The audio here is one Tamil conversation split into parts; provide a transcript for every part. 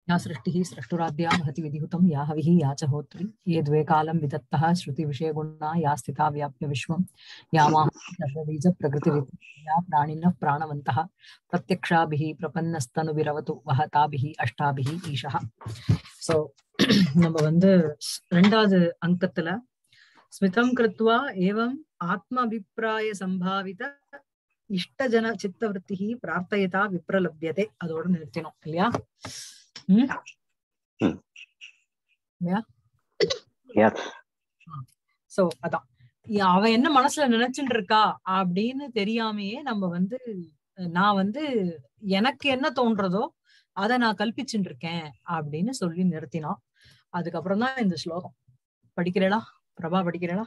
या सृष्टिः सृष्टुराद्या महति विधिहुतं या हविः या च होत्री ये द्वे कालं विदत्तः श्रुतिविषयगुणा या स्थिता व्याप्य विश्वं या माहबीज प्रकृतिरिया प्राणिनः प्राणवन्तः प्रत्यक्षाभिः प्रपन्नस्तनुभिरवतु वहताभिः अष्टाभिः ஈஷா ஸோ நம்ம வந்து ரெண்டாவது அங்கத்துல ஸ்மிதம் கிருத்வா ஏவம் ஆத்ம அபிப்பிராய சம்பாவித இஷ்டஜன சித்தவருத்தி பிரார்த்தயதா விப்ரலபியதே அதோட நிறுத்தினோம் இல்லையா ம் ம். இல்லையா Yes. சோ அதான் யா- அவ என்ன மனசுல நினைச்சுட்டு இருக்கா அப்படின்னு தெரியாமையே நம்ம வந்து நான் வந்து எனக்கு என்ன தோன்றதோ அத நான் கல்பிச்சுட்டு இருக்கேன் அப்படின்னு சொல்லி நிறுத்தினோம் அதுக்கப்புறம் தான் இந்த ஸ்லோகம் படிக்கிறேளா பிரபா படிக்கிறேளா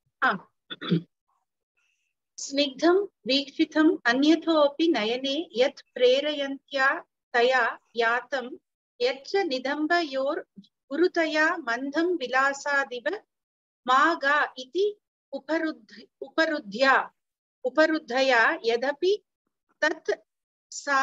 स्निग्धं वीक्षितम् अन्यथोऽपि नयने यत् प्रेरयन्त्या तया यातं यच्च निदम्बयोर् गुरुतया मन्दं विलासादिव मा गा इति उपरुद्ध उपरुद्ध्या उपरुद्धया यदपि तत् सा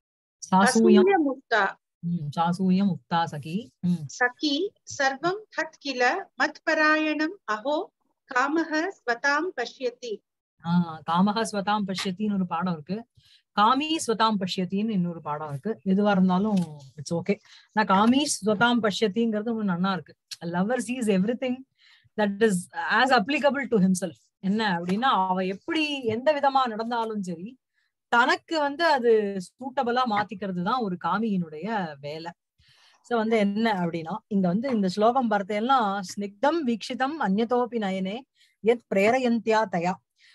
சாசூயம் असूयमुक्ता ம், சாசூயம் உக்தா சகி ம் सखी सर्वं तत् किल मत्परायणम् अहो कामः स्वतां पश्यति ஆஹ் காமஹ ஸ்வதாம் பஷ்யத்தின்னு ஒரு பாடம் இருக்கு காமி ஸ்வதாம் பஷ்யத்தின்னு இன்னொரு பாடம் இருக்கு எதுவா இருந்தாலும் இட்ஸ் ஓகே நான் காமி ஸ்வதாம் பஷ்யத்திங்கிறது ஒண்ணு நன்னா இருக்கு lover sees everything that is as applicable to himself என்ன அப்படின்னா அவ எப்படி எந்த விதமா நடந்தாலும் சரி தனக்கு வந்து அது சூட்டபிளா மாத்திக்கிறது தான் ஒரு காமியினுடைய வேலை சோ வந்து என்ன அப்படின்னா இங்க வந்து இந்த ஸ்லோகம் பார்த்தேன்னா ஸ்னிக்தம் வீக்ஷிதம் அந்நதோபி நயனே எத் பிரேரயந்தியா தயா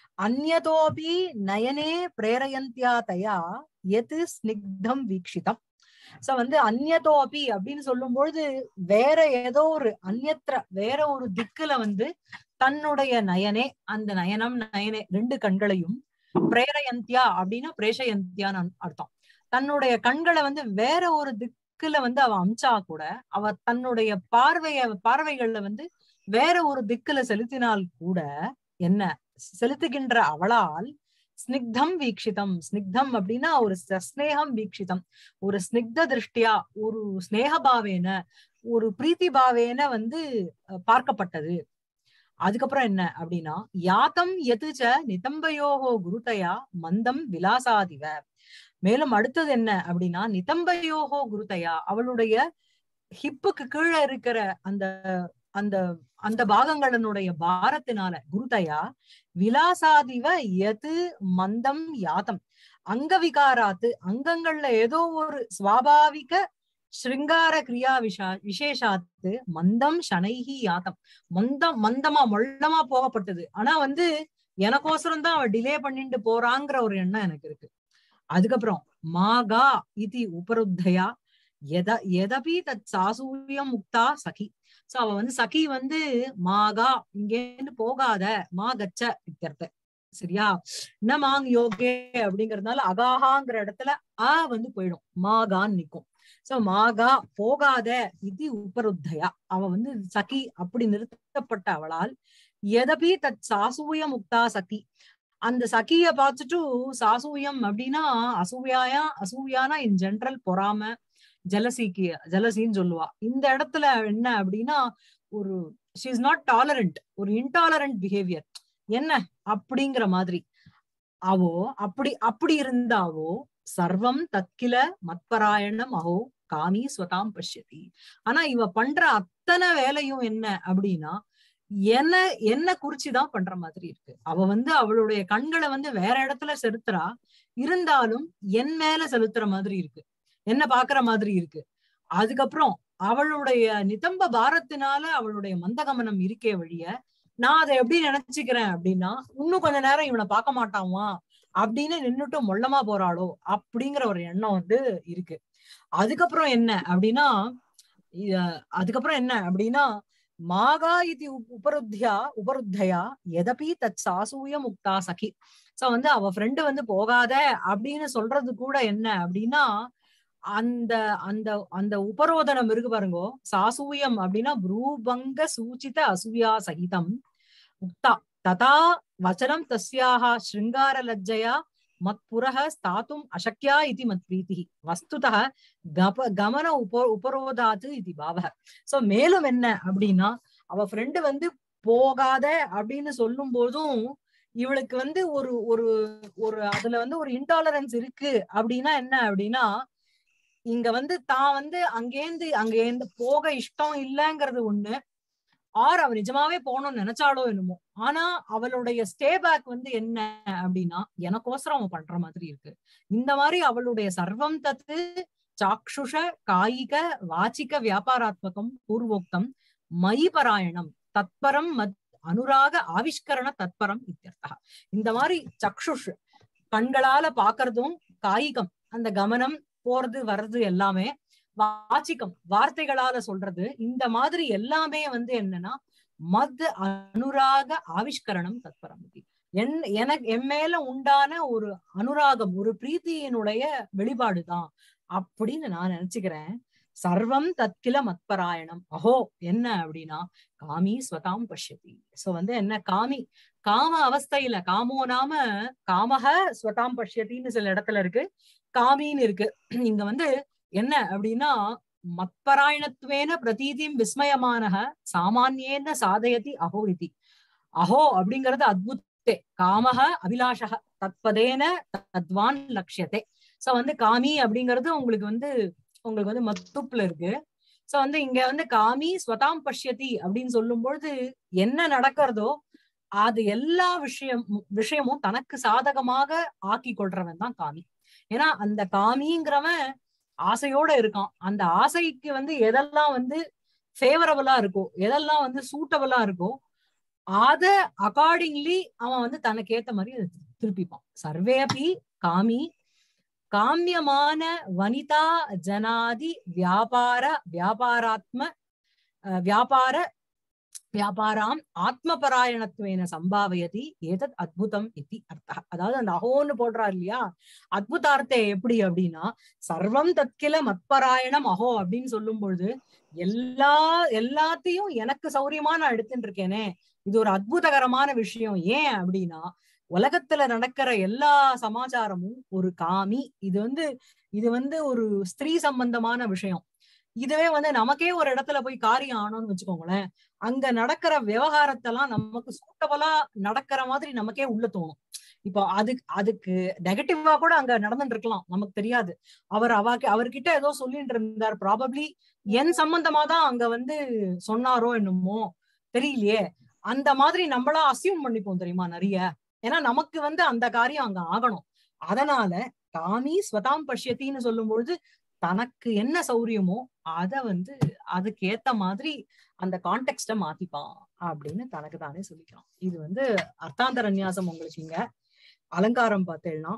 அந்நதோபி நயனே பிரேரயந்தியா தயா எது ஸ்னிக்தம் வீக்ஷிதம் சோ வந்து அந்நதோபி அப்படின்னு சொல்லும்பொழுது வேற ஏதோ ஒரு அந்நத்திர வேற ஒரு திக்குல வந்து தன்னுடைய நயனே அந்த நயனம் நயனே ரெண்டு கண்களையும் பிரேரயந்தியா அப்படின்னா பிரேஷயந்தியான்னு அர்த்தம் தன்னுடைய கண்களை வந்து வேற ஒரு திக்குல வந்து அவ அமிச்சா கூட அவ தன்னுடைய பார்வைய பார்வைகள்ல வந்து வேற ஒரு திக்குல செலுத்தினால் கூட என்ன செலுத்துகின்ற அவளால் ஸ்னிக்தம் வீக்ஷிதம் ஸ்னிக்தம் அப்படின்னா ஒரு ஸ்நேகம் வீக்ஷிதம் ஒரு ஸ்னிக்த திருஷ்டியா ஒரு ஸ்நேகபாவேன ஒரு பிரீத்தி பாவேன வந்து அஹ், பார்க்கப்பட்டது அதுக்கப்புறம் என்ன அப்படின்னா யாத்தம் எதுச்ச நிதம்பயோகோ குருதயா மந்தம் விலாசாதிவ மேலும் அடுத்தது என்ன அப்படின்னா நிதம்பயோகோ குருதயா அவளுடைய ஹிப்புக்கு கீழே இருக்கிற அந்த அந்த அந்த பாகங்களினுடைய பாரத்தினால குருதயா விலாசாதிவ எது மந்தம் யாத்தம் அங்கவிகாராத்து அங்கங்கள்ல ஏதோ ஒரு சுவாபாவிக ஸ்ருங்கார கிரியா விஷா விசேஷாத்து மந்தம் சனைஹி யாத்தம் மந்தம் மந்தமா மொள்ளமா போகப்பட்டது ஆனா வந்து எனக்கோசரம் தான் அவ டிலே பண்ணிட்டு போறாங்கிற ஒரு எண்ணம் எனக்கு இருக்கு அதுக்கப்புறம் மாகா இது உபருத்தயா எத எதபி தத் சாசூயம் முக்தா சகி சோ அவ வந்து சகி வந்து மாகா இங்கேருந்து போகாத மா கச்ச இத்தியர்த்த சரியா ந மாங் யோகே அப்படிங்கறதுனால அகாஹாங்கிற இடத்துல ஆ வந்து போயிடும் மாகான்னு நிக்கும் சோ மாகா போகாத இது உபருத்தயா அவ வந்து சகி அப்படி நிறுத்தப்பட்ட அவளால் எதபி தத் சாசூய முக்தா சகி அந்த சகிய பார்த்துட்டு சாசூயம் அப்படின்னா அசூயாயா அசூயானா இன் ஜெனரல் பொறாம ஜலசிக்கு ஜலசின்னு சொல்லுவா இந்த இடத்துல என்ன அப்படின்னா ஒரு ஷி இஸ் நாட் டாலரண்ட் ஒரு இன்டாலரண்ட் பிஹேவியர் என்ன அப்படிங்கிற மாதிரி அவோ அப்படி அப்படி இருந்தாவோ சர்வம் தக்கில மத்பராயணம் அஹோ காமி ஸ்வதாம் பஷ்யதி ஆனா இவ பண்ற அத்தனை வேலையும் என்ன அப்படின்னா என்ன என்ன குறிச்சுதான் பண்ற மாதிரி இருக்கு அவ வந்து அவளுடைய கண்களை வந்து வேற இடத்துல செலுத்துறா இருந்தாலும் என் மேல செலுத்துற மாதிரி இருக்கு என்ன பாக்குற மாதிரி இருக்கு அதுக்கப்புறம் அவளுடைய நிதம்ப பாரத்தினால அவளுடைய மந்தகமனம் இருக்கே வழிய நான் அதை எப்படி நினைச்சுக்கிறேன் அப்படின்னா இன்னும் கொஞ்ச நேரம் இவனை பார்க்க மாட்டாமா அப்படின்னு நின்னுட்டு மொள்ளமா போறாளோ அப்படிங்கிற ஒரு எண்ணம் வந்து இருக்கு அதுக்கப்புறம் என்ன அப்படின்னா இ- அதுக்கப்புறம் என்ன அப்படின்னா மாகா இது உப்- உபருத்தியா உபருத்தயா எதபி தத் சாசூய முக்தா சகி சோ வந்து அவ ஃப்ரெண்டு வந்து போகாத அப்படின்னு சொல்றது கூட என்ன அப்படின்னா அந்த அந்த அந்த உபரோதனம் இருக்கு பாருங்கோ சாசூயம் அப்படின்னா ப்ரூபங்க சூச்சித அசூயா சகிதம் உக்தா ததா வச்சனம் தஸ்யாக ஸ்ருங்கார லஜ்ஜயா மத்புரः ஸ்தாத்தும் அசக்யா இதி மத் பிரீத்திஹி வஸ்துதः கப கமன உப உபரோதாது இது பாவக சோ மேலும் என்ன அப்படின்னா அவ ஃப்ரெண்டு வந்து போகாத அப்படின்னு சொல்லும் போதும் இவளுக்கு வந்து ஒரு ஒரு ஒரு அதுல வந்து ஒரு இன்டாலரன்ஸ் இருக்கு அப்படின்னா என்ன அப்படின்னா இங்க வந்து தான் வந்து அங்கேந்து அங்கேந்து போக இஷ்டம் இல்லைங்கிறது ஒண்ணு ஆர் அவ நிஜமாவே போகணும்னு நினைச்சாலோ என்னமோ ஆனா அவளுடைய ஸ்டே பேக் வந்து என்ன அப்படின்னா எனக்கோசரம் அவன் பண்ற மாதிரி இருக்கு இந்த மாதிரி அவளுடைய சர்வம் தத்து சாக்ஷுஷ காயிக வாச்சிக வியாபாராத்மகம் பூர்வோக்தம் மயி பராயணம் தத்பரம் மத் அனுராக ஆவிஷ்கரண தத்பரம் இத்தியர்த்தா இந்த மாதிரி சக்ஷுஷ் கண்களால பாக்குறதும் காயிகம் அந்த கமனம் போறது வர்றது எல்லாமே வாச்சிக்கம் வார்த்தைகளால சொல்றது இந்த மாதிரி எல்லாமே வந்து என்னன்னா மத் அனுராக ஆவிஷ்கரணம் தத்பரம் என் எனக்கு என் மேல உண்டான ஒரு அனுராகம் ஒரு பிரீத்தியினுடைய வெளிப்பாடுதான் அப்படின்னு நான் நினைச்சுக்கிறேன் சர்வம் தத்கில மத்பராயணம் அஹோ என்ன அப்படின்னா காமி ஸ்வதாம் பஷ்யதி சோ வந்து என்ன காமி காம அவஸ்தையில காமோ நாம காமக ஸ்வதாம் பஷ்யத்தின்னு சில இடத்துல இருக்கு காமின்னு இருக்கு இங்க வந்து என்ன அப்படின்னா மத்பராயணத்துவேன பிரதீதிம் விஸ்மயமானக சாமானியேன சாதயதி அஹோ இதி அஹோ அப்படிங்கிறது அத்புத்தே காமக அபிலாஷக தத்பதேன தத்வான் லட்சியத்தை சோ வந்து காமி அப்படிங்கிறது உங்களுக்கு வந்து உங்களுக்கு வந்து மத்துப்புல இருக்கு சோ வந்து இங்க வந்து காமி ஸ்வதாம் பஷ்யதி அப்படின்னு சொல்லும் பொழுது என்ன நடக்கிறதோ அது எல்லா விஷயம் விஷயமும் தனக்கு சாதகமாக ஆக்கி கொள்றவன் தான் காமி ஏன்னா அந்த காமிங்கிறவன் ஆசையோட இருக்கான் அந்த ஆசைக்கு வந்து எதெல்லாம் வந்து ஃபேவரபிளா இருக்கோ எதெல்லாம் வந்து சூட்டபிளா இருக்கோ அத அகார்டிங்லி அவன் வந்து தனக்கு ஏத்த மாதிரி அதை திருப்பிப்பான் சர்வேபி காமி காமியமான வனிதா ஜனாதி வியாபார வியாபாராத்ம வியாபார வியாபாராம் ஆத்மபராயணத்துவேன சம்பாவயதி ஏதத் அத்புதம் இத்தி அர்த்தா அதாவது அந்த அஹோன்னு போடுறாரு இல்லையா அத்புதார்த்தே எப்படி அப்படின்னா சர்வம் தத்கில மத்பராயணம் அஹோ அப்படின்னு சொல்லும் பொழுது எல்லா எல்லாத்தையும் எனக்கு சௌரியமா நான் எடுத்துட்டு இருக்கேனே இது ஒரு அத்புதகரமான விஷயம் ஏன் அப்படின்னா உலகத்துல நடக்கிற எல்லா சமாச்சாரமும் ஒரு காமி இது வந்து இது வந்து ஒரு ஸ்திரீ சம்பந்தமான விஷயம் இதுவே வந்து நமக்கே ஒரு இடத்துல போய் காரியம் ஆனோம்னு வச்சுக்கோங்களேன் அங்க நடக்கிற விவகாரத்தெல்லாம் நமக்கு சூட்டபலா நடக்கிற மாதிரி நமக்கே உள்ள தோணும் இப்போ அதுக்கு அதுக்கு நெகட்டிவா கூட அங்க நடந்துட்டு இருக்கலாம் நமக்கு தெரியாது அவர் அவ அவர்கிட்ட ஏதோ சொல்லிட்டு இருந்தார் ப்ராபப்ளி என் சம்பந்தமா தான் அங்க வந்து சொன்னாரோ என்னமோ தெரியலையே அந்த மாதிரி நம்மளா அசியூம் பண்ணிப்போம் தெரியுமா நிறைய ஏன்னா நமக்கு வந்து அந்த காரியம் அங்க ஆகணும் அதனால காமி ஸ்வதாம் பஷ்யத்தின்னு சொல்லும் பொழுது தனக்கு என்ன சௌரியமோ அத வந்து அதுக்கு ஏத்த மாதிரி அந்த கான்டெக்ட மாத்திப்பான் அப்படின்னு தனக்கு தானே சொல்லிக்கிறான் இது வந்து அர்த்தாந்தர நியாசம் உங்களுக்கு இங்க அலங்காரம் பார்த்தேன்னா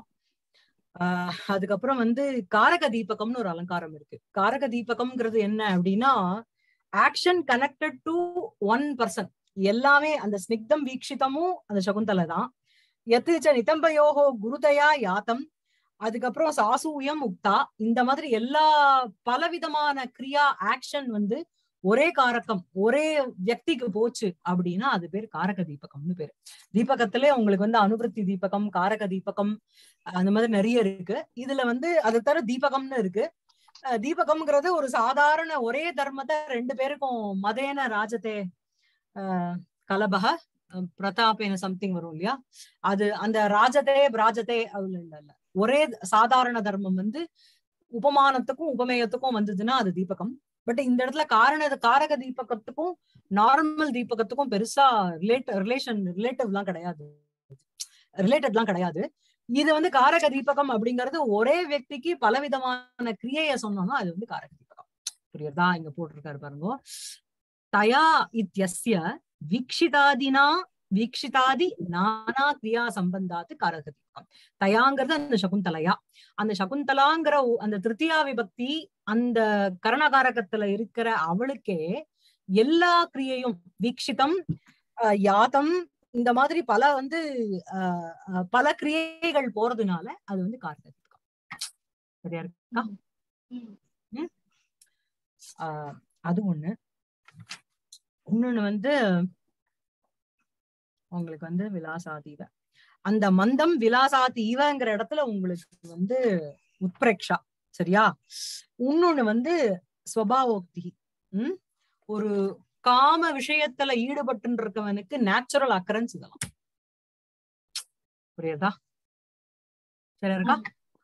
ஆஹ் அதுக்கப்புறம் வந்து காரக தீபகம்னு ஒரு அலங்காரம் இருக்கு காரக தீபகம்ங்கிறது என்ன அப்படின்னா action connected to one person எல்லாமே அந்த ஸ்னிக்தம் வீக்ஷிதமும் அந்த சகுந்தலை தான் எத்துச்ச நிதம்பயோகோ குருதயா யாத்தம் அதுக்கப்புறம் சாசூயம் உக்தா இந்த மாதிரி எல்லா பலவிதமான கிரியா ஆக்ஷன் வந்து ஒரே காரகம் ஒரே வியக்திக்கு போச்சு அப்படின்னா அது பேர் காரக தீபகம்னு பேரு தீபகத்திலே உங்களுக்கு வந்து அனுவருத்தி தீபகம் காரக தீபகம் அந்த மாதிரி நிறைய இருக்கு இதுல வந்து அது தர தீபகம்னு இருக்கு தீபகம்ங்கிறது ஒரு சாதாரண ஒரே தர்மத்தை ரெண்டு பேருக்கும் மதேன ராஜதே ஆஹ் கலபக பிரதாபேன சம்திங் வரும் இல்லையா அது அந்த ராஜதே ராஜதே அதுல இல்ல இல்ல ஒரே சாதாரண தர்மம் வந்து உபமானத்துக்கும் உபமேயத்துக்கும் வந்ததுன்னா அது தீபகம் பட் இந்த இடத்துல காரண காரக தீபகத்துக்கும் நார்மல் தீபகத்துக்கும் பெருசா ரிலேட் ரிலேஷன் ரிலேட்டிவ்லாம் கிடையாது ரிலேட்டட்லாம் கிடையாது இது வந்து காரக தீபகம் அப்படிங்கிறது ஒரே వ్యక్తికి பலவிதமான கிரியைய சொன்னோம்னா அது வந்து காரக தீபகம் புரியுறதா இங்க போட்டிருக்காரு பாருங்க தயா இத்தியஸ்ய வீக்ஷிதாதினா வீக்ஷிதாதி நானா கிரியா சம்பந்தாத்து காரக தீபகம் தயாங்கிறது அந்த சகுந்தலையா அந்த சகுந்தலாங்கிற அந்த திருத்தியா விபக்தி அந்த கரணகாரகத்துல இருக்கிற அவளுக்கே எல்லா கிரியையும் வீக்ஷிதம் யாதம் இந்த மாதிரி பல வந்து ஆஹ் பல கிரியைகள் போறதுனால அது வந்து காரக தீபகம் சரியா இருக்கா ஆஹ் அது ஒண்ணு இன்னொன்னு வந்து உங்களுக்கு வந்து விலாசாதீவ அந்த மந்தம் விலாசாதி இவங்கிற இடத்துல உங்களுக்கு வந்து உத்பிரேக்ஷா சரியா இன்னொன்னு வந்து ஸ்வபாவோக்தி உம் ஒரு காம விஷயத்துல ஈடுபட்டு இருக்கவனுக்கு நேச்சுரல் அக்கரன்ஸ் இதெல்லாம் புரியுதா சரி இருக்கா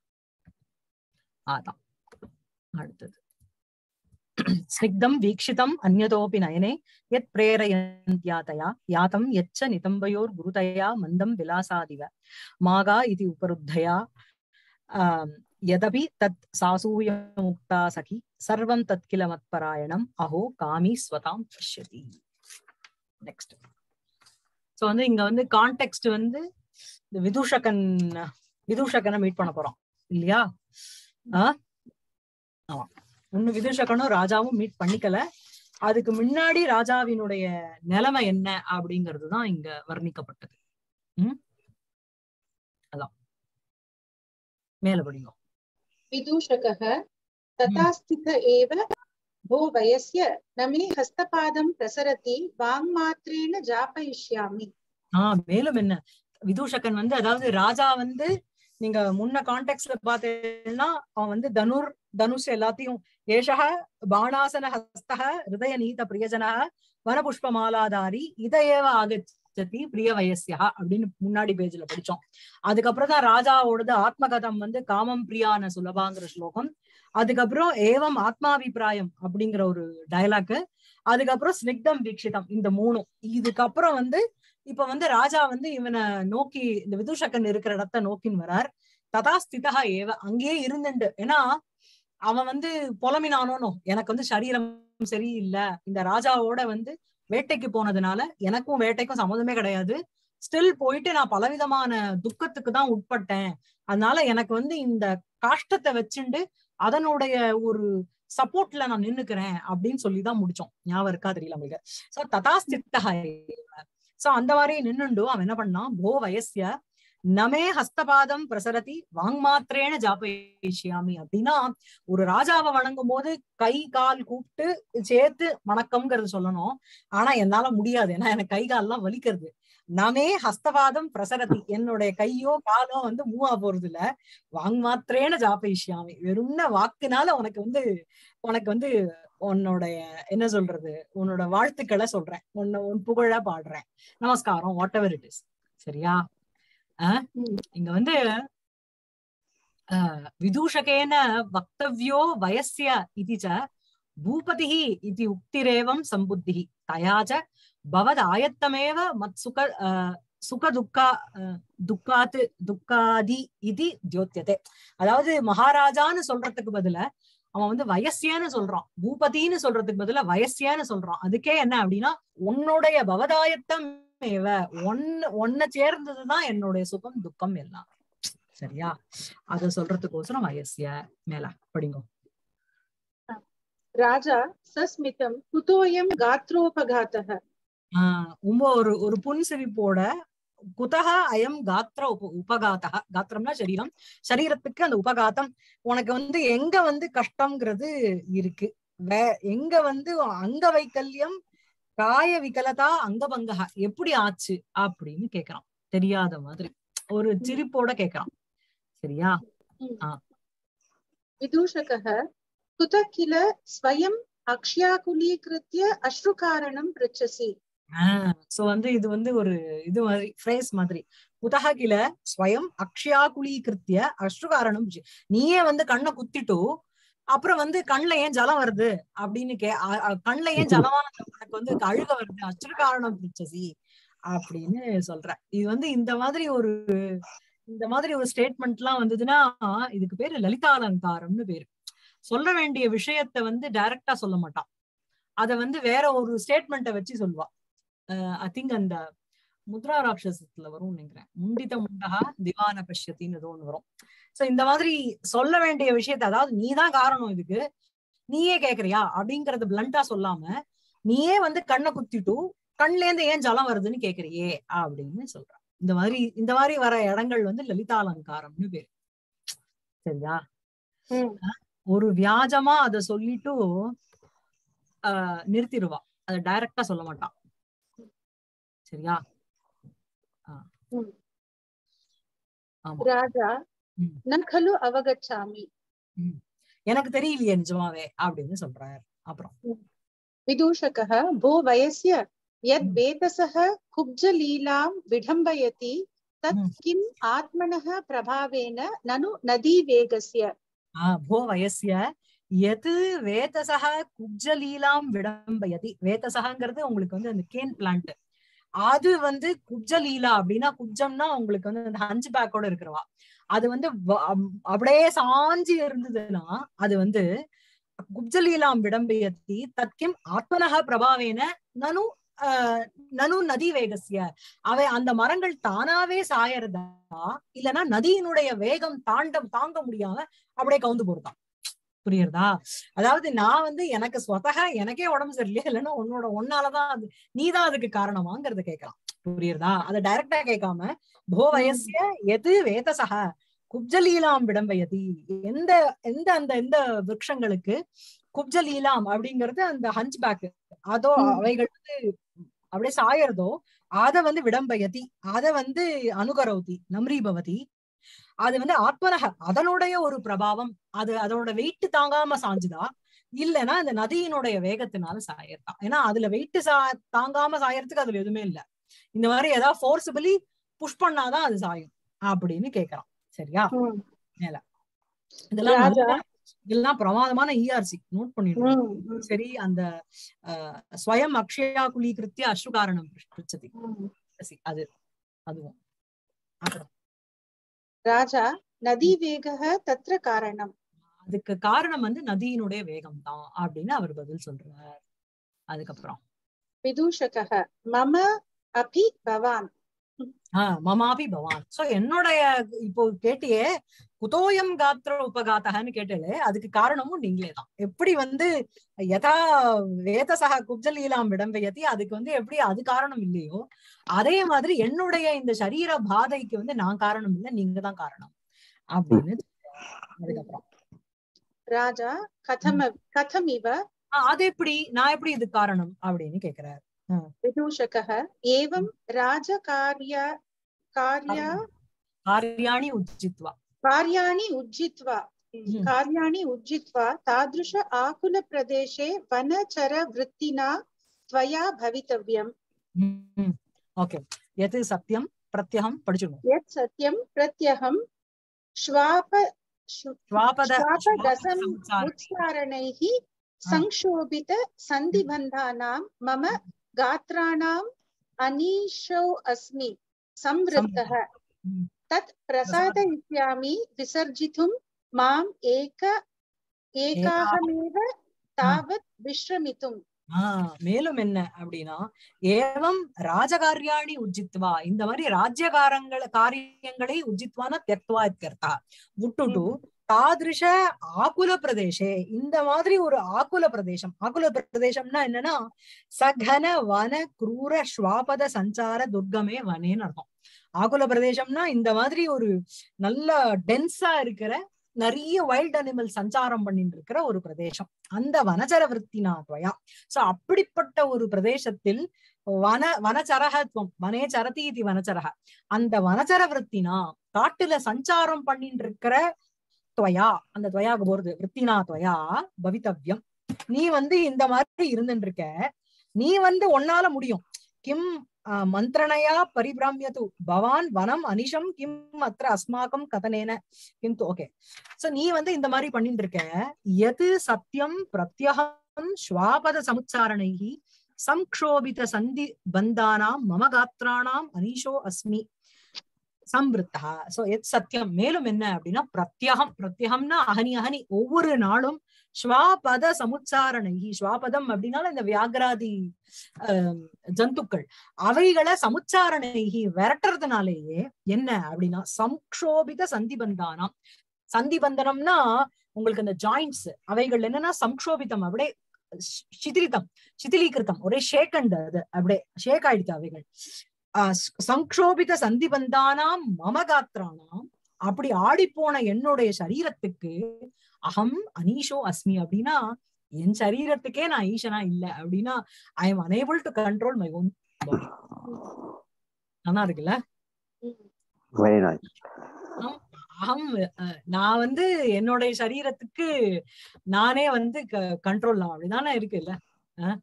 அதான் அடுத்தது ஸ்னிக்தம் வீக்ஷிதம் அந்நதோபி நயனே யத் பிரேரயந்த்யாதயா யாத்தம் யச்ச நிதம்பயோர் குருதயா மந்தம் விலாசாதிவ மாகா இது உபருத்தயா ஆம், யதபி தத் சாசூயமுக்தா சகி சர்வம் தத் கில மத்பராயணம் அஹோ காமி ஸ்வதாம் பஷ்யதி நெக்ஸ்ட் சோ வந்து இங்க வந்து கான்டெக்ட் வந்து இந்த விதூஷகன் விதூஷகனை மீட் பண்ண போறோம் இல்லையா ஆ ஆமா ஒண்ணு விதூஷகனும் ராஜாவும் மீட் பண்ணிக்கல அதுக்கு முன்னாடி ராஜாவினுடைய நிலைமை என்ன அப்படிங்கிறது தான் இங்க வர்ணிக்கப்பட்டது ம் அதான் மேல படிங்க विदूषकः तथा स्थित एव भो वयस्य न मे हस्तपादं प्रसरति वाङ्मात्रेण जापयिष्यामि ஆஹ் மேலும் என்ன விதூஷகன் வந்து அதாவது ராஜா வந்து நீங்க முன்ன கான்டெக்ட்ல பாத்தீங்கன்னா அவன் வந்து தனுர் தனுஷ் எல்லாத்தையும் ஏஷக பாணாசன ஹஸ்தக ஹிருதய நீத பிரியஜன வனபுஷ்ப மாலாதாரி இதையேவ ஆகச்சதி பிரிய வயசியா அப்படின்னு முன்னாடி பேஜ்ல படிச்சோம் அதுக்கப்புறம் தான் ராஜாவோடது ஆத்மகதம் வந்து காமம் பிரியான சுலபாங்கிற ஸ்லோகம் அதுக்கப்புறம் ஏவம் ஆத்மாபிப்பிராயம் அப்படிங்கிற ஒரு டயலாக் அதுக்கப்புறம் ஸ்னிக்தம் வீக்ஷிதம் இந்த மூணும் இதுக்கப்புறம் வந்து இப்ப வந்து ராஜா வந்து இவனை நோக்கி இந்த விதூஷகன் இருக்கிற இடத்த நோக்கின்னு வரார் ததா ஸ்திதா ஏவ அங்கேயே இருந்துண்டு ஏன்னா அவன் வந்து புலமினானோனோ எனக்கு வந்து சரீரம் சரியில்லை இந்த ராஜாவோட வந்து வேட்டைக்கு போனதுனால எனக்கும் வேட்டைக்கும் சம்மந்தமே கிடையாது ஸ்டில் போயிட்டு நான் பலவிதமான துக்கத்துக்கு தான் உட்பட்டேன் அதனால எனக்கு வந்து இந்த காஷ்டத்தை வச்சுண்டு அதனுடைய ஒரு சப்போர்ட்ல நான் நின்னுக்கிறேன் அப்படின்னு சொல்லிதான் முடிச்சோம் ஞாபகம் இருக்கா தெரியல உங்களுக்கு சோ ததா ஸ்தித்தா சோ அந்த மாதிரி நின்னுண்டு அவன் என்ன பண்ணான் போ வயசிய நமே ஹஸ்தபாதம் பிரசரதி வாங்மாத்திரேன ஜாபயிஷ்யாமி அப்படின்னா ஒரு ராஜாவை வணங்கும் போது கை கால் கூப்பிட்டு சேர்த்து வணக்கம்ங்கிறது சொல்லணும் ஆனா என்னால முடியாது ஏன்னா எனக்கு கை கால்லாம் வலிக்கிறது நமே ஹஸ்தபாதம் பிரசரதி என்னுடைய கையோ காலோ வந்து மூவா போறது இல்ல வாங்மாத்திரேன ஜாபயிஷ்யாமி வெறும்ன வாக்குனால உனக்கு வந்து உனக்கு வந்து உன்னோடைய என்ன சொல்றது உன்னோட வாழ்த்துக்களை சொல்றேன் உன்னை உன் புகழ பாடுறேன் நமஸ்காரம் வாட் எவர் இட் இஸ் சரியா அஹ் இங்க வந்து அஹ் விதூஷகேன வக்தவ்யோ வயஸ்ய இது ச பூபதிः इति உக்திரேவம் சம்புத்திः தயா ச பவத் ஆயத்தமேவ மத் சுக அஹ், சுக துக்கா அஹ், துக்காத்து துக்காதி இது தியோத்தியதே அதாவது மகாராஜான்னு சொல்றதுக்கு பதிலா அவன் வந்து வயசியன்னு சொல்றான் பூபதின்னு சொல்றதுக்கு பதிலா வயசியன்னு சொல்றான் அதுக்கே என்ன அப்படின்னா உன்னுடைய பவதாயத்தம் ஏவ ஒன்னு ஒன்ன சேர்ந்ததுதான் என்னுடைய சுகம் துக்கம் எல்லாம் சரியா அத சொல்றதுக்கோசரம் வயசிய மேல படிங்க राजा सस्मितं कुतोऽयं गात्रोपघातः ஆஹ் ரொம்ப ஒரு ஒரு புன்சிரிப்போட குதக அயம் காத்திர உப உபகாத்தக காத்திரம்னா சரீரம் சரீரத்துக்கு அந்த உபகாத்தம் உனக்கு வந்து எங்க வந்து கஷ்டம்ங்கிறது இருக்கு வே எங்க வந்து அங்க வைக்கல்யம் காய விகலதா அங்கபங்கா எப்படி ஆச்சு அப்படின்னு கேக்குறான் தெரியாத மாதிரி ஒரு சிரிப்போட கேக்குறான் சரியா विदूषकः कुतः किल स्वयम् अक्ष्याकुलीकृत्य अश्रुकारणं पृच्छसि சோ வந்து இது வந்து ஒரு இது மாதிரி ஃப்ரேஸ் மாதிரி உதககில ஸ்வயம் அக்ஷயாகுலீகிருத்திய அஸ்ருகாரணம் ஜி- நீயே வந்து கண்ணை குத்திட்டு அப்புறம் வந்து கண்ணுல ஏன் ஜலம் வருது அப்படின்னு கே அ- அ- கண்ணுல ஏன் ஜலமா உனக்கு வந்து அழுக வருது அஸ்ருகாரணம் பிரிச்சசி அப்படின்னு சொல்ற இது வந்து இந்த மாதிரி ஒரு இந்த மாதிரி ஒரு ஸ்டேட்மெண்ட் எல்லாம் வந்ததுன்னா இதுக்கு பேரு லலிதா அலங்காரம்னு பேரு சொல்ல வேண்டிய விஷயத்த வந்து டைரக்டா சொல்ல மாட்டான் அத வந்து வேற ஒரு ஸ்டேட்மெண்ட்டை வச்சு சொல்லுவா ஐ திங்க் அந்த முத்ரா ராட்சசத்துல வரும் நினைக்கிறேன் முண்டித முண்டகா திவான பஷ்யத்தின்னு ஏதோ ஒண்ணு வரும் சோ இந்த மாதிரி சொல்ல வேண்டிய விஷயத்த அதாவது நீதான் காரணம் இதுக்கு நீயே கேக்குறியா அப்படிங்கறது பிளண்டா சொல்லாம நீயே வந்து கண்ணை குத்திட்டு கண்ல இருந்து ஏன் ஜலம் வருதுன்னு கேக்குறியே அப்படின்னு சொல்றான் இந்த மாதிரி இந்த மாதிரி வர இடங்கள் வந்து லலிதா அலங்காரம்னு பேரு சரியா ஒரு வியாஜமா அத சொல்லிட்டு ஆஹ் நிறுத்திடுவா அத டைரக்டா சொல்ல மாட்டான் சரியா ஆ. ம். ஆமா राजा ம். न खलु अवगच्छामि எனக்கு தெரியலையே நிஜமாவே அப்படின்னு சொல்றாரு அப்புறம் विदूषकः भो वयस्य यद् ம். वेतसः कुब्जलीलां विडम्बयति तत् ம். किम् आत्मनः प्रभावेन ननु नदीवेगस्य ஆஹ் போ வயசிய எது வேதசக குப்ஜலீலாம் விடம்பயதி வேதசகங்கிறது உங்களுக்கு வந்து அந்த கேன் பிளான்ட் அது வந்து குப்ஜலீலா அப்படின்னா குப்ஜம்னா உங்களுக்கு வந்து அந்த ஹஞ்ச் பேக்கோட இருக்கிறவா அது வந்து வ- அம், அப்படியே சாஞ்சி இருந்ததுன்னா அது வந்து குப்ஜலீலாம் விடம்பயத்தி தத்கிம் ஆத்மனக பிரபாவேன நனு ஆஹ், நனு நதி வேகசிய அவை அந்த மரங்கள் தானாவே சாயறதா இல்லைன்னா நதியினுடைய வேகம் தாண்டம் தாங்க முடியாம அப்படியே கவுந்து போடுதான் புரியுறதா அதாவது நான் வந்து எனக்கு ஸ்வதக எனக்கே உடம்பு சரியில்லையா இல்லைன்னா உன்னோட ஒன்னாலதான் அது நீதான் அதுக்கு காரணமாங்கிறத கேட்கலாம் புரியுறதா அதை டைரக்டா கேட்காம போ வயசிய எது வேதசக குப்ஜலீலாம் விடம்பயதி எந்த எந்த அந்த எந்த விருட்சங்களுக்கு குப்ஜலீலாம் அப்படிங்கிறது அந்த ஹஞ்ச் பேக் அதோ ம். அவைகள் வந்து அப்படியே சாயறதோ அத வந்து விடம்பயதி அத வந்து அனுகரவுதி நம்ரீபவதி அது வந்து ஆத்மனக அதனுடைய ஒரு பிரபாவம் அது அதோட வெயிட் தாங்காம சாஞ்சுதா இல்லைன்னா அந்த நதியினுடைய வேகத்தினால சாயறதா ஏன்னா அதுல வெயிட் சா தாங்காம சாயறதுக்கு அதுல எதுவுமே இல்ல இந்த மாதிரி ஏதாவது ஃபோர்ஸபிளி புஷ் பண்ணாதான் அது சாயும் அப்படின்னு கேக்குறான் சரியா இதெல்லாம் ராஜா. நல்ல- இதெல்லாம் பிரமாதமான இஆர்சி நோட் பண்ணிடுவோம் ம், ம், சரி அந்த அஹ், ஸ்வயம் அக்ஷயா குலீகிருத்திய அஸ்ருகாரணம் பிருச்சதி ம். சரி, அது அதுவும் அப்புறம் राजा नदीवेगः तत्र कारणम् அதுக்கு காரணம் வந்து நதியினுடைய வேகம் தான் அப்படின்னு அவர் பதில் சொல்றார் அதுக்கப்புறம் विदूषकः मम अपि भवान् ஆஹ் மமாபி பவான் சோ என்னுடைய இப்போ கேட்டியே குதோயம் காத்திர உபகாத்தகன்னு கேட்டலே அதுக்கு காரணமும் நீங்களே தான் எப்படி வந்து யதா வேதசக குப்ஜலீலாம் விடம்பயத்தி அதுக்கு வந்து எப்படி அது காரணம் இல்லையோ அதே மாதிரி என்னுடைய இந்த சரீர பாதைக்கு வந்து நான் காரணம் இல்லை நீங்க தான் காரணம் அப்படின்னு அதுக்கப்புறம் राजा कथम कथमिव ஆஹ் அது எப்படி நான் எப்படி இது காரணம் அப்படின்னு கேக்குறாரு विदूषकः एवं राजकार्य कार्य காரியாணி உச்சித்வா कार्याणि उज्जित्वा हम्म। कार्याणि उज्जित्वा तादृश आकुलप्रदेशे वनचरवृत्तिना त्वया भवितव्यम् ஓகே எது சத்தியம் பிரத்யகம் படிச்சிருவோம் यत् सत्यं प्रत्यहं श्वाप श्व- ஸ்வாபத श्वापदसम् சம்சார उच्चारणैः संक्षोभित सन्धिबन्धानां मम गात्राणाम् अनीशो अस्मि संवृत्तः हम्म। तत् प्रसादयिष्यामि विसर्जितुं माम् एक एकाहमेव तावत् विश्रमितुम् ஆஹ் மேலும் என்ன அப்படின்னா ஏவம் ராஜகாரியாணி உஜ்ஜித்வா இந்த மாதிரி ராஜ்யகாரங்கள காரியங்களை உஜ்ஜித்வான தியக்துவா இத்யர்த்தா விட்டுட்டு தாதிருஷ ஆகுல பிரதேசே இந்த மாதிரி ஒரு ஆகுல பிரதேசம் ஆகுல பிரதேசம்னா என்னன்னா சகன வன குரூர ஸ்வாபத சஞ்சார துர்கமே வனேன்னு அர்த்தம் ஆகுல பிரதேசம்னா இந்த மாதிரி ஒரு நல்ல டென்ஸா இருக்கிற நிறைய வைல்ட் அனிமல் சஞ்சாரம் பண்ணிட்டு இருக்கிற ஒரு பிரதேசம் அந்த வனச்சர விற்த்தினா துவயா சோ அப்படிப்பட்ட ஒரு பிரதேசத்தில் வன வனச்சரகத்துவம் வனே சரதி இது வனச்சரக அந்த வனச்சர விற்த்தினா காட்டுல சஞ்சாரம் பண்ணிட்டு இருக்கிற துவயா அந்த துவயாக்கு போறது விற்த்தினா துவயா பவித்தவ்யம் நீ வந்து இந்த மாதிரி இருந்துட்டு இருக்க நீ வந்து ஒன்னால முடியும் கிம் ஆஹ், மந்திரணையா பரிபிராமியது பவான் வனம் அனிஷம் கிம் அத்திர அஸ்மாக்கம் கதனேன கிந்து ஓகே சோ நீ வந்து இந்த மாதிரி பண்ணிட்டு இருக்க எது சத்தியம் பிரத்யகம் ஸ்வாபத சமுச்சாரணைஹி சம்க்ஷோபித சந்தி பந்தானாம் மம காத்ராணாம் அனீஷோ அஸ்மி சம்வருத்தா சோ எத் சத்தியம் மேலும் என்ன அப்படின்னா பிரத்யகம் பிரத்யகம்னா அகனி அகனி ஒவ்வொரு நாளும் ஸ்வாபத சமுச்சாரணைஹி ஸ்வாபதம் அப்படின்னால இந்த வியாகராதி ஆஹ், ஜந்துக்கள் அவைகளை சமுச்சாரணைஹி விரட்டுறதுனாலேயே என்ன அப்படின்னா சம்க்ஷோபித சந்திபந்தானாம் சந்திபந்தனம்னா உங்களுக்கு அந்த ஜாயிண்ட்ஸ் அவைகள் என்னன்னா சம்க்ஷோபிதம் அப்படியே ஷி- சிதிலிதம் சிதிலீகிருத்தம் ஒரே ஷேக் அண்ட் அது அப்படியே ஷேக் ஆயிடுது அவைகள் ஆஹ் ஸ்- சம்க்ஷோபித சந்திபந்தானாம் மமகாத்திரானாம் அப்படி ஆடிப்போன என்னுடைய சரீரத்துக்கு அகம் அனீஷோ அஸ்மி அப்படின்னா என் சரீரத்துக்கே நான் ஈசனா இல்ல அப்படின்னா I am unable to control my own body நல்லா இருக்குல்ல வெரி நைஸ் அகம் அஹ், நான் வந்து என்னுடைய சரீரத்துக்கு நானே வந்து கண்ட்ரோல் அப்படிதானே இருக்குல்ல அஹ்?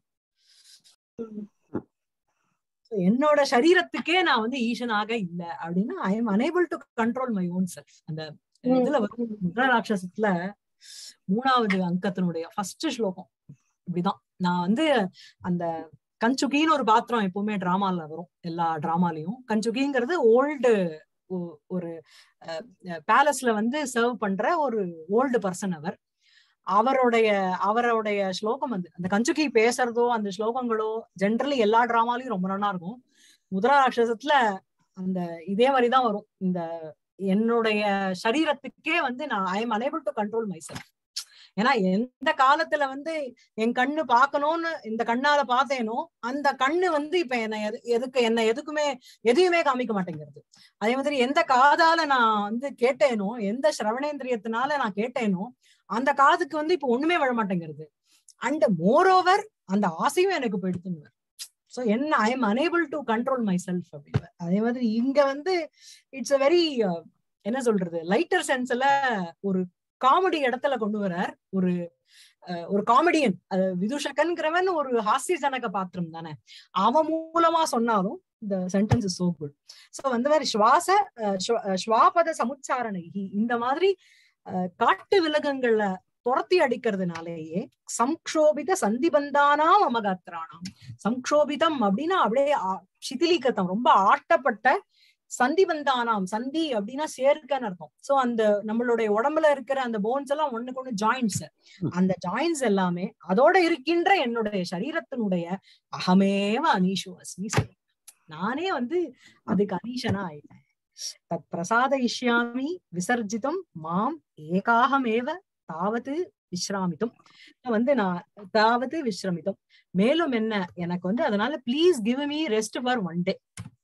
So, என்னோட சரீரத்துக்கே நான் வந்து ஈசனாக இல்ல அப்படின்னா I am unable to control my own self அந்த ம். இதுல வரும் ருத்ரராட்சசத்துல மூணாவது அங்கத்தினுடைய ஃபர்ஸ்ட் ஸ்லோகம் இப்படிதான் நான் வந்து அந்த கஞ்சுகின்னு ஒரு பாத்திரம் எப்பவுமே டிராமால வரும் எல்லா டிராமாலையும் கஞ்சுகிங்கிறது ஓல்டு ஒரு பேலஸ்ல வந்து சர்வ் பண்ற ஒரு ஓல்டு பர்சன் அவர் அவருடைய அவருடைய ஸ்லோகம் வந்து அந்த கஞ்சுகி பேசுறதோ அந்த ஸ்லோகங்களோ ஜென்ரலி எல்லா டிராமாலையும் ரொம்ப நல்லா இருக்கும் முதலாட்சசத்துல அந்த இதே மாதிரிதான் வரும் இந்த என்னுடைய சரீரத்துக்கே வந்து நான் I am unable to control my self ஏன்னா எந்த காலத்துல வந்து என் கண்ணு பார்க்கணும்னு இந்த கண்ணால பார்த்தேனோ அந்த கண்ணு வந்து இப்ப என்ன எது எதுக்கு என்ன எதுக்குமே எதையுமே காமிக்க மாட்டேங்கிறது அதே மாதிரி எந்த காதால நான் வந்து கேட்டேனோ எந்த சிரவணேந்திரியத்தினால நான் கேட்டேனோ அந்த காதுக்கு வந்து இப்ப ஒண்ணுமே விழ மாட்டேங்கிறது அண்ட் மோர் ஓவர் அந்த ஆசையும் எனக்கு போயிடுத்துன்னு சோ என்ன I am unable to control my self அப்படின்னு அதே மாதிரி இங்க வந்து இட்ஸ் அ வெரி என்ன சொல்றது லைட்டர் சென்ஸ்ல ஒரு காமெடி இடத்துல கொண்டு வரார் ஒரு அஹ், ஒரு காமெடியன் விதுஷகன்கிறவன் ஒரு ஹாஸ்ய ஜனக பாத்திரம் தானே அவன் மூலமா சொன்னாலும் இந்த sentence is so good so வந்து மாதிரி சுவாச அஹ், ஸ்வ- அஹ், ஸ்வாபத சமுச்சாரணை இந்த மாதிரி அஹ், காட்டு விலகங்கள்ல துரத்தி அடிக்கிறதுனாலேயே சம்க்ஷோபித சந்திபந்தானாம் அமகாத்திரானாம் சம்க்ஷோபிதம் அப்படின்னா அப்படியே ஆ- சிதிலீகத்தம் ரொம்ப ஆட்டப்பட்ட சந்திபந்தானாம் சந்தி அப்படின்னா சேர்க்கன்னு அர்த்தம் சோ அந்த நம்மளுடைய உடம்புல இருக்கிற அந்த போன்ஸ் எல்லாம் ஒண்ணுக்கு ஒண்ணு ஜாயின்ஸ் அந்த ஜாயின்ஸ் எல்லாமே அதோட இருக்கின்ற என்னுடைய சரீரத்தினுடைய அகமேவ அனீஷு அஸ்மி சொல்லு. நானே வந்து அதுக்கு அனீஷனா ஆயிட்டேன் தத் பிரசாதயிஷ்யாமி விசர்ஜிதம் மாம் ஏகாகமேவ தாவது விஸ்ராமித்தம் வந்து நான் தாவது விஸ்ரமித்தம் மேலும் என்ன எனக்கு வந்து அதனால please give me rest for one day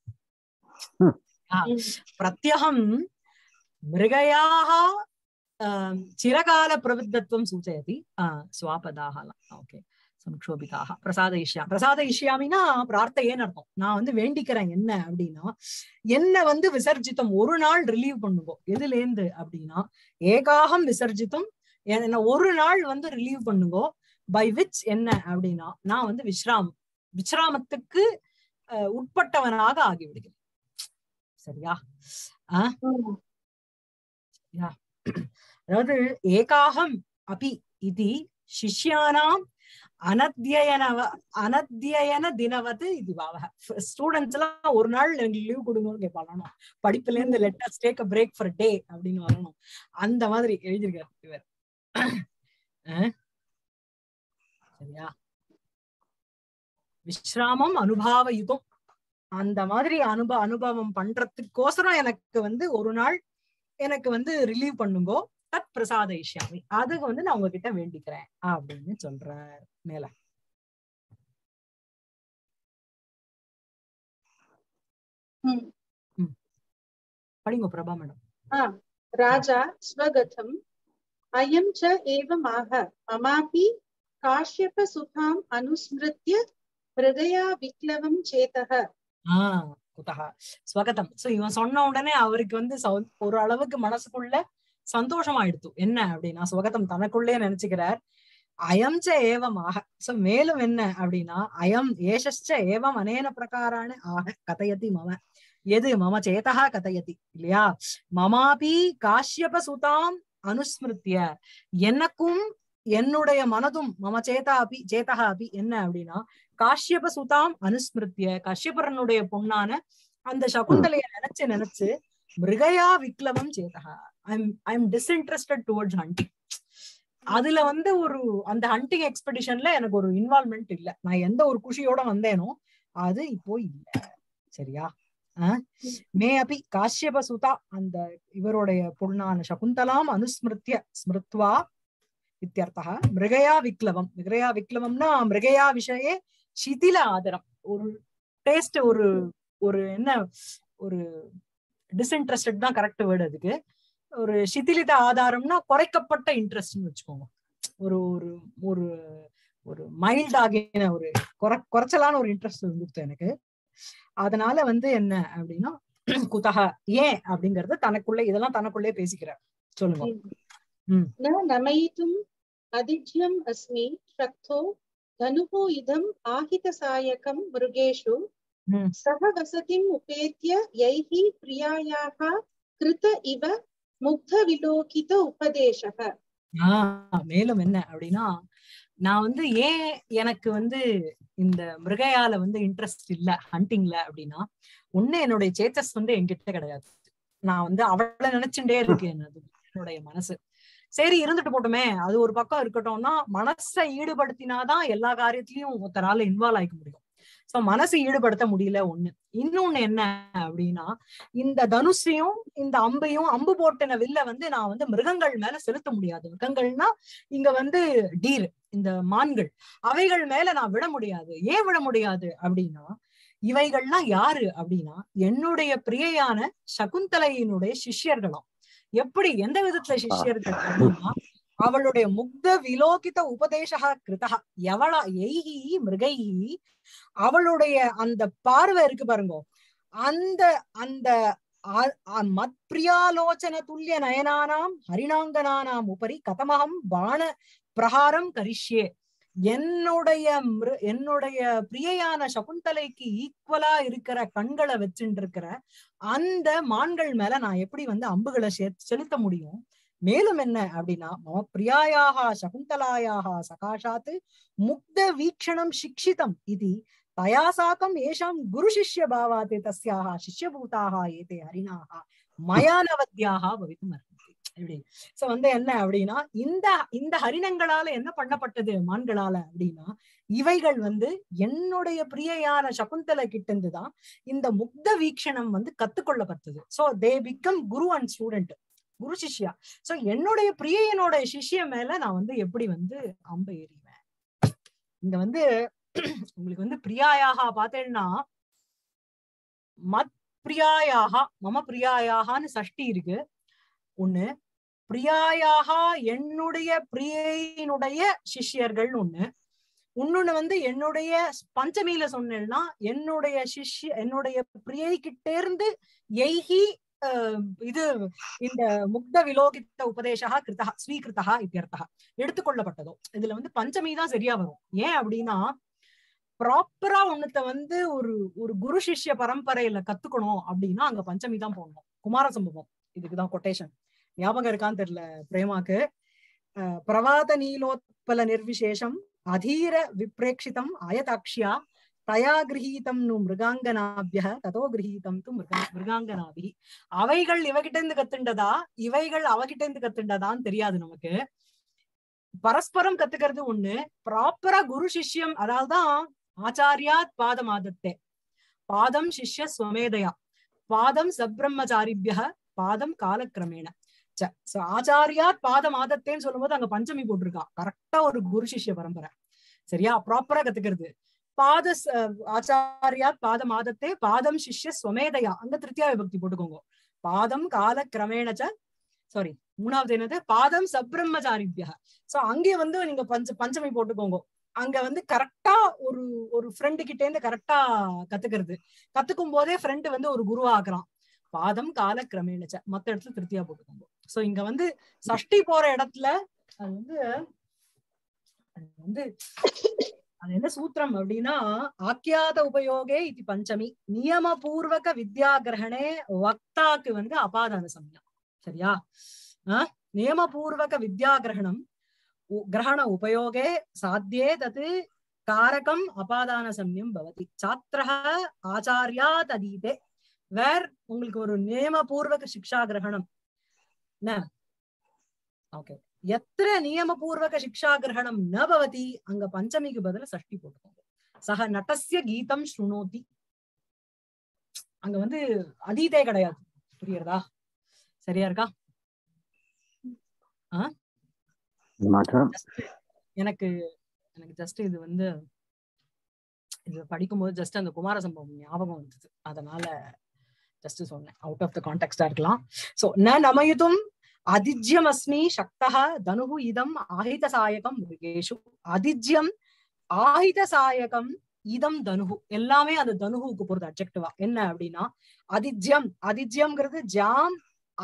ம். பிரத்யகம் மிருகயாः ஆம், சிரகால பிரவృద్ధत्वं सूचयति ஆ, ஸ்வாபதாः ஓகே சம்க்ஷோபிதாக பிரசாதயிஷ்யா பிரசாதயிஷ்யாமினா பிரார்த்தையேன்னு அர்த்தம் நான் வந்து வேண்டிக்கிறேன் என்ன அப்படின்னா என்ன வந்து விசர்ஜித்தம் ஒரு நாள் ரிலீவ் பண்ணுவோம் எதுல இருந்து அப்படின்னா ஏகாகம் விசர்ஜித்தம் என்ன ஒரு நாள் வந்து ரிலீவ் பண்ணுங்கோ பை விச் என்ன அப்படின்னா நான் வந்து விஸ்ராம் விஸ்ராமத்துக்கு அஹ், உட்பட்டவனாக ஆகிவிடுகிறேன் சரியா அதாவது ஏகாகம் அபி இது சிஷ்யானாம் அனத்தியன அனத்தியன தினவது இது பாவக ஸ்டூடெண்ட்ஸ் எல்லாம் ஒரு நாள் எங்களுக்கு லீவ் கொடுங்கன்னு கேட்பாங்க படிப்புல இருந்து letters take a break for day அப்படின்னு வரணும் அந்த மாதிரி எழுதியிருக்காரு இவர் அஹ்? சரியா விஸ்ராமம் அனுபாவயுதம் அந்த மாதிரி அனுப அனுபவம் பண்றதுக்கோசரம் எனக்கு வந்து ஒரு நாள் எனக்கு வந்து ரிலீவ் பண்ணுங்கோ தத் பிரசாதயிஷ்யாமி அதுக்கு வந்து நான் உங்ககிட்ட வேண்டிக்கிறேன் அப்படின்னு சொல்றார் மேல படிங்க பிரபா மேடம் राजा स्वगतम् अयं च एवमाह ममापि काश्यपसुताम् अनुस्मृत्य हृदया विक्लवं चेतः ஆஹ் குதகா ஸ்வகதம் சோ இவன் சொன்ன உடனே அவருக்கு வந்து சௌ- ஒரு அளவுக்கு மனசுக்குள்ள சந்தோஷமாயிடுத்து என்ன அப்படின்னா ஸ்வகதம் தனக்குள்ளே நினைச்சுக்கிறார் அயம் ச ஏவமாக சோ மேலும் என்ன அப்படின்னா அயம் ஏஷச்ச ஏவம் அனேன பிரகாரான ஆக கதயதி மம எது மம சேதா கதயதி இல்லையா மமாபி காஷ்யப சுதாம் அனுஸ்மிருத்திய எனக்கும் என்னுடைய மனதும் மம சேதா அபி சேதா அபி என்ன அப்படின்னா காஷ்யப சுதாம் அனுஸ்மிருத்திய கஷ்யபரனுடைய பொண்ணான அந்த சகுந்தலைய நினைச்சு நினைச்சு மிருகயா விக்லவம் சேதகா I'm I'm disinterested towards hunting அதுல வந்து ஒரு அந்த ஹண்டிங் எக்ஸ்பெடிஷன்ல எனக்கு ஒரு இன்வால்மெண்ட் இல்ல நான் எந்த ஒரு குஷியோட வந்தேனோ அது இப்போ இல்ல சரியா அஹ்? மே அபி காஷ்யப சுதா அந்த இவருடைய பொண்ணான சகுந்தலாம் அனுஸ்மிருத்திய ஸ்மிருத்வா இத்தியர்த்தா மிருகயா விக்லவம் மிருகயா விக்லவம்னா மிருகயா விஷயே சிதில ஆதரம் ஒரு டேஸ்ட் ஒரு ஒரு என்ன ஒரு டிஸ்இன்ட்ரெஸ்டட் தான் கரெக்ட் வேர்டு அதுக்கு ஒரு சிதிலித ஆதாரம்னா குறைக்கப்பட்ட இன்ட்ரெஸ்ட்னு வச்சுக்கோங்க ஒரு ஒரு ஒரு ஒரு மைல்ட் ஆகின ஒரு குறை குறைச்சலான ஒரு இன்ட்ரெஸ்ட் இருந்துச்சு எனக்கு அதனால வந்து என்ன அப்படின்னா குதக ஏன் அப்படிங்கறது தனக்குள்ள இதெல்லாம் தனக்குள்ளே பேசிக்கிறார் சொல்லுங்க ம். न नमयितुम् अदिज्यम् अस्मि शक्तो धनुः इदम् आहितसायकं मृगेषु ம். सह वसतिम् उपेत्य यैः प्रियायाः कृत इव मुग्धविलोकित उपदेशः ஆஹ் மேலும் என்ன அப்படின்னா நான் வந்து ஏன் எனக்கு வந்து இந்த மிருகயால வந்து இன்ட்ரெஸ்ட் இல்ல ஹண்டிங்ல அப்படின்னா ஒண்ணு என்னுடைய சேத்தஸ் வந்து என்கிட்ட கிடையாது நான் வந்து அவளை நினைச்சுட்டே இருக்கேன் என்னது என்னுடைய மனசு சரி இருந்துட்டு போட்டுமே அது ஒரு பக்கம் இருக்கட்டும்னா மனசை ஈடுபடுத்தினாதான் எல்லா காரியத்திலயும் ஒருத்தரால இன்வால்வ் ஆயிக்க முடியும் சோ மனசை ஈடுபடுத்த முடியல ஒண்ணு இன்னொன்னு என்ன அப்படின்னா இந்த தனுஷையும் இந்த அம்பையும் அம்பு போட்டின வில்ல வந்து நான் வந்து மிருகங்கள் மேல செலுத்த முடியாது மிருகங்கள்னா இங்க வந்து டீர் இந்த மான்கள் அவைகள் மேல நான் விட முடியாது ஏன் விட முடியாது அப்படின்னா இவைகள்லாம் யாரு அப்படின்னா என்னுடைய பிரியையான சகுந்தலையினுடைய சிஷ்யர்களாம் எப்படி எந்த விதத்துல சிஷ்யர்கள் அப்படின்னா அவளுடைய முக்த விலோகித உபதேசா கிருதா எவளா எய்கி மிருகைகி அவளுடைய அந்த பார்வை இருக்கு பாருங்க அந்த அந்த ஆ- ஆ- மத்பிரியாலோச்சன துல்லிய நயனானாம் ஹரிணாங்கனானாம் உபரி கதமகம் பாண பிரகாரம் கரிஷ்யே என்னுடைய மிரு- என்னுடைய பிரியையான சகுந்தலைக்கு ஈக்குவலா இருக்கிற கண்களை வச்சுட்டு இருக்கிற அந்த மான்கள் மேல நான் எப்படி வந்து அம்புகளை செ- செலுத்த முடியும் மேலும் என்ன அப்படின்னா மம பிரியாயாக சகுந்தலாயாக சகாஷாத் முக்த வீக்ஷணம் சிக்ஷிதம் இது தயா சாக்கம் ஏஷாம் குரு சிஷ்ய பாவாத் தஸ்யாக சிஷ்யபூதாக ஏதே ஹரிணாக மயானவத்யாக பவித்தும் அர்ஹந்தி இப்படி சோ வந்து என்ன அப்படின்னா இந்த இந்த ஹரிணங்களால என்ன பண்ணப்பட்டது மான்களால அப்படின்னா இவைகள் வந்து என்னுடைய பிரியையான சகுந்தலை கிட்ட இருந்துதான் இந்த முக்த வீக்ஷணம் வந்து கத்துக்கொள்ளப்பட்டது so they become guru and student குரு சிஷ்யா சோ என்னுடைய பிரியனோட சிஷ்ய மேல நான் வந்து எப்படி வந்து அம்ப எறிவேன் இங்க வந்து உங்களுக்கு வந்து பிரியாயாக பார்த்தேன்னா மத் பிரியாயாக மம பிரியாயாகான்னு சஷ்டி இருக்கு ஒண்ணு பிரியாயாக என்னுடைய பிரியையினுடைய சிஷ்யர்கள் ஒண்ணு இன்னொன்னு வந்து என்னுடைய பஞ்சமியில சொன்னேன்னா என்னுடைய சிஷ்ய என்னுடைய பிரியை கிட்ட இருந்து எய்கி அஹ், இது இந்த முக்த விலோகித்த உபதேசா கிருத்தா ஸ்வீகிருத்தா இத்தியர்த்தா எடுத்துக்கொள்ளப்பட்டதோ இதுல வந்து பஞ்சமி தான் சரியா வரும் ஏன் அப்படின்னா ப்ராப்பரா ஒண்ணுத்த வந்து ஒரு ஒரு குரு சிஷ்ய பரம்பரையில கத்துக்கணும் அப்படின்னா அங்க பஞ்சமி தான் போடணும் குமார சம்பவம் இதுக்குதான் கொட்டேஷன் ஞாபகம் இருக்கான்னு தெரியல பிரேமாக்கு அஹ், பிரவாத நீலோத்பல நிர்விசேஷம் அதீர விப்ரேட்சிதம் அயதாக்ஷ்யா தயா கிரகீதம் நு மிருகாங்கனாபிய ததோ கிரகீதம் து மிருகா மிருகாங்கனாபி அவைகள் இவகிட்ட இருந்து கத்துண்டதா இவைகள் அவகிட்ட இருந்து கத்துண்டதான்னு தெரியாது நமக்கு பரஸ்பரம் கத்துக்கிறது ஒண்ணு ப்ராப்பரா குரு சிஷ்யம் அதாவதுதான் ஆச்சாரியாத் பாதமாதத்தே பாதம் சிஷ்ய ஸ்வமேதயா பாதம் சப்ரம்மச்சாரிபிய பாதம் காலக்கிரமேண ச so ஆச்சாரியாத் பாதம் ஆதத்தேன்னு சொல்லும்போது அங்க பஞ்சமி போட்டிருக்கா கரெக்டா ஒரு குரு சிஷ்ய பரம்பரை சரியா ப்ராப்பரா கத்துக்கிறது பாத ச- ஆச்சாரியாத் பாதம் ஆதத்தே பாதம் சிஷ்ய ஸ்வமேதயா அங்க திருத்தியா விபக்தி போட்டுக்கோங்க பாதம் கால கிரமேணச்ச சாரி மூணாவது என்னது பாதம் சப்ரம்மச்சாரிபியா சோ அங்கே வந்து நீங்க பஞ்ச பஞ்சமி போட்டுக்கோங்க அங்க வந்து கரெக்டா ஒரு ஒரு ஃப்ரெண்டு கிட்ட இருந்து கரெக்டா கத்துக்கிறது கத்துக்கும் போதே ஃப்ரெண்டு வந்து ஒரு குருவா ஆக்குறான் பாதம் கால கிரமேணச்ச மத்த இடத்துல திருப்தியா போட்டுக்கோங்க சோ இங்க வந்து சஷ்டி போற இடத்துல அது வந்து அது வந்து அது என்ன சூத்திரம் அப்படின்னா ஆக்கியாத உபயோகே இது பஞ்சமி நியமபூர்வக வித்யா கிரகணே வக்தாக்கு வந்து அபாதான சமயம் சரியா ஆஹ் நியமபூர்வக வித்யா கிரகணம் உ- கிரகண உபயோகே சாத்தியே தத் காரகம் அபாதான சமயம் பவதி சாத்திரः ஆச்சாரியாத் அதீதே வேர் உங்களுக்கு ஒரு நியமபூர்வக சிக்ஷா கிரகணம் என்ன ஓகே எத்திர நியமபூர்வக சிக்ஷா கிரகணம் ந பவதி அங்க பஞ்சமிக்கு பதிலா சஷ்டி போட்டுக்கோங்க சக நட்டஸ்ய கீதம் ஸ்ருணோதி அங்க வந்து அதீதே கிடையாது புரியுறதா சரியா இருக்கா மாற்றம் எனக்கு எனக்கு ஜஸ்ட் இது வந்து இது படிக்கும்போது ஜஸ்ட் அந்த குமார சம்பவம் ஞாபகம் வந்தது அதனால ஜஸ்ட் சொன்னேன் அவுட் ஆஃப் த கான்டெக்ஸ்டா இருக்கலாம் சோ ந நமயுதும் அதிஜ்யம் அஸ்மி சக்தः தனுகு இதம் ஆஹித சாயகம் மிருகேஷு அதிஜ்யம் ஆஹித சாயகம் இதம் தனுகு எல்லாமே அந்த தனுகுக்கு பொறுத்து அப்ஜெக்டிவா என்ன அப்படின்னா அதிஜ்யம் அதிஜ்யம்ங்கிறது ஜாம்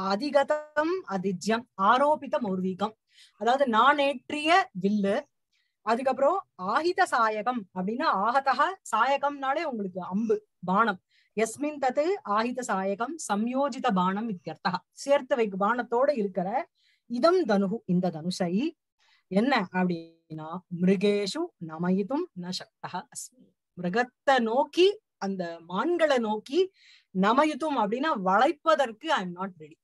அதிகதம் அதிஜ்யம் ஆரோபித மௌர்வீகம் அதாவது நான் ஏற்றிய வில்லு அதுக்கப்புறம் ஆஹித சாயகம் அப்படின்னா ஆகதக சாயகம்னாலே உங்களுக்கு அம்பு பானம் எஸ்மின் தத்து ஆஹித சாயகம் சம்யோஜித பானம் இத்தியர்த்தா சேர்த்து வைக்கு பானத்தோட இருக்கிற இதம் தனுகு இந்த தனுஷை என்ன அப்படின்னா மிருகேஷு நமயிதும் ந சக்தக அஸ்மி மிருகத்தை நோக்கி அந்த மான்களை நோக்கி நமயுத்தும் அப்படின்னா வளைப்பதற்கு ஐ எம் நாட் ரெடி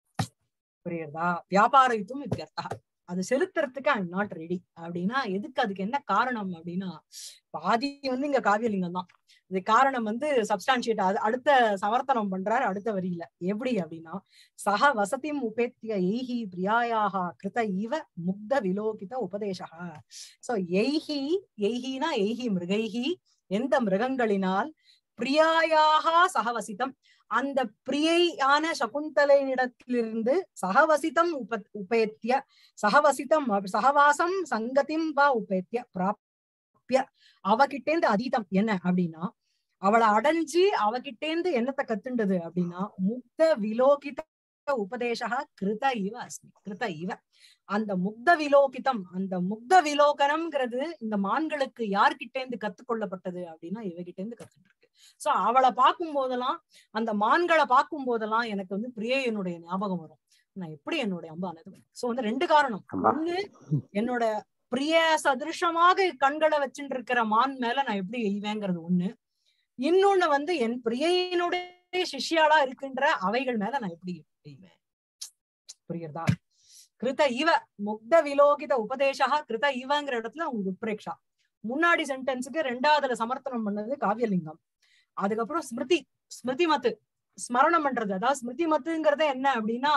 புரியுறதா வியாபாரயுத்தும் இத்தியர்த்தா அது செலுத்துறதுக்கு ஐ எம் நாட் ரெடி அப்படின்னா எதுக்கு அதுக்கு என்ன காரணம் அப்படின்னா பாதி வந்து இங்க காவியலிங்கம் தான் இது காரணம் வந்து சப்ஸ்டான்சியேட் அது அடுத்த சமர்த்தனம் பண்றாரு அடுத்த வரியில எப்படி அப்படின்னா சக வசதிம் உபேத்திய எய்ஹி பிரியாயாக கிருத இவ முக்த விலோகித உபதேசா சோ எய்ஹி எய்ஹினா எய்ஹி மிருகைஹி எந்த மிருகங்களினால் பிரியாயாக சகவசித்தம் அந்த பிரியையான சகுந்தலையிடத்திலிருந்து சகவசித்தம் உப உபேத்திய சகவசித்தம் அப்- சகவாசம் சங்கதிம் வா உபேத்திய பிராப்ய அவகிட்டேந்து அதீதம் என்ன அப்படின்னா அவளை அடைஞ்சு அவகிட்டேந்து என்னத்தை கத்துண்டது அப்படின்னா முக்த விலோகித உபதேசா கிருத இவ அஸ்மி கிருத இவ அந்த முக்த விலோகிதம் அந்த முக்த விலோகனம்ங்கிறது இந்த மான்களுக்கு யார்கிட்டேந்து கத்துக்கொள்ளப்பட்டது அப்படின்னா இவகிட்டேந்து கத்துட்டு இருக்கு சோ அவளை பார்க்கும் போதெல்லாம் அந்த மான்களை பார்க்கும் போதெல்லாம் எனக்கு வந்து பிரியனுடைய ஞாபகம் வரும் நான் எப்படி என்னுடைய அம்பு அனது சோ வந்து ரெண்டு காரணம் அம்பா. ஒண்ணு என்னோட பிரிய சதிருஷமாக கண்களை வச்சுட்டு இருக்கிற மான் மேல நான் எப்படி எய்வேங்கிறது ஒண்ணு இன்னொன்னு வந்து என் பிரியனுடைய சிஷ்யாளா இருக்கின்ற அவைகள் மேல நான் எப்படி எய்வேன் புரியுறதா கிருத இவ முக்த விலோகித உபதேசா கிருத இவங்கிற இடத்துல உங்களுக்கு உட்பிரேக்ஷா முன்னாடி சென்டென்ஸுக்கு ரெண்டாவதுல சமர்த்தனம் பண்ணது காவியலிங்கம் அதுக்கப்புறம் ஸ்மிருதி ஸ்மிருதி மத்து ஸ்மரணம் பண்றது அதாவது ஸ்மிருதி மத்துங்கிறது என்ன அப்படின்னா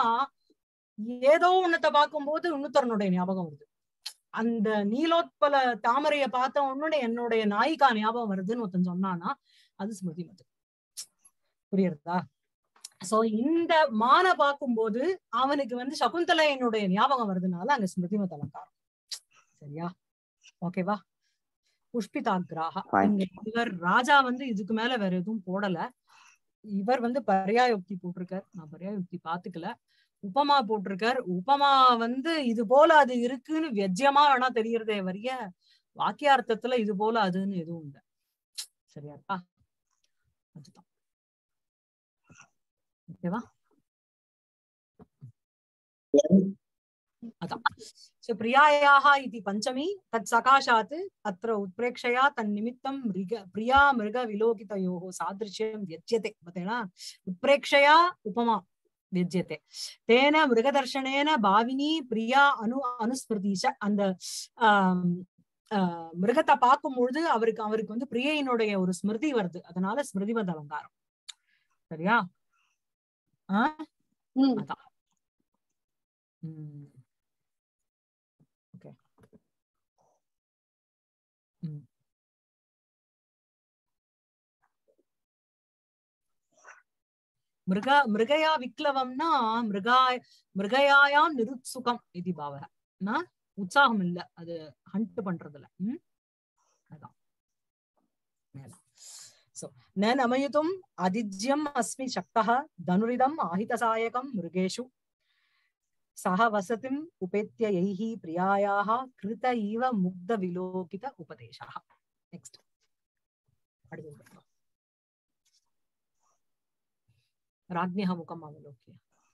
ஏதோ ஒன்னத்தை பார்க்கும்போது இன்னொருத்தரனுடைய ஞாபகம் வருது அந்த நீலோத்பல தாமரைய பார்த்த உடனே என்னுடைய நாயிகா ஞாபகம் வருதுன்னு ஒருத்தன் சொன்னானா அது ஸ்மிருதி மத்து புரியுறதா சோ இந்த மான பார்க்கும்போது அவனுக்கு வந்து சகுந்தலையனுடைய ஞாபகம் வருதுனால அங்க ஸ்மிருதிமத் அலங்காரம் சரியா ஓகேவா புஷ்பிதாகிராக Fine. இங்க இவர் ராஜா வந்து இதுக்கு மேல வேற எதுவும் போடல இவர் வந்து பர்யாயுக்தி போட்டிருக்கார் நான் பர்யாயுக்தி பாத்துக்கல உபமா போட்டிருக்கார் உபமா வந்து இது போல அது இருக்குன்னு வெஜ்யமா வேணா தெரியறதே வரிய வாக்கியார்த்தத்துல இது போல அதுன்னு எதுவும் இல்ல சரியாப்பா அதுதான் ஓகேவா அதான் சோ பிரியாயாக இது பஞ்சமி தத் சகாஷாத் அத்திர உத்பிரேக்ஷயா தன்னிமித்தம் மிருக பிரியா மிருக விலோகிதயோः சாதிருஷ்யம் வியஜ்யते பார்த்தீங்களா உத்பிரேக்ஷயா உபமா வியஜ்யते தேன மிருகதர்ஷனேன பாவினி பிரியா அனு அனுஸ்மிருதிச்ச அந்த ஆம், ஆஹ், மிருகத்தை பார்க்கும் பொழுது அவருக்கு அவருக்கு வந்து பிரியையினுடைய ஒரு ஸ்மிருதி வருது அதனால ஸ்மிருதிமத் அலங்காரம் சரியா ஆஹ் ம். அதான் உம் ஓகே உம் மிருக மிருகயா விக்லவம்னா மிருகாய் மிருகயாயாம் நிருத்சுகம் இது பாவக நா? உற்சாகம் இல்ல அது ஹண்ட் பண்றதுல உம் அதான் மேல சோ ந நமயுதும் அதிஜ்யம் அஸ்மி சக்தः தனுரிதம் ஆஹிதசாயகம் மிருகேஷு சக வசதிம் உபேத்திய யைः பிரியாயாः கிருத இவ முக்த விலோகித உபதேசः நெக்ஸ்ட் அடுத்தது பார்க்கலாம். राज्ञः मुखम् अवलोक्य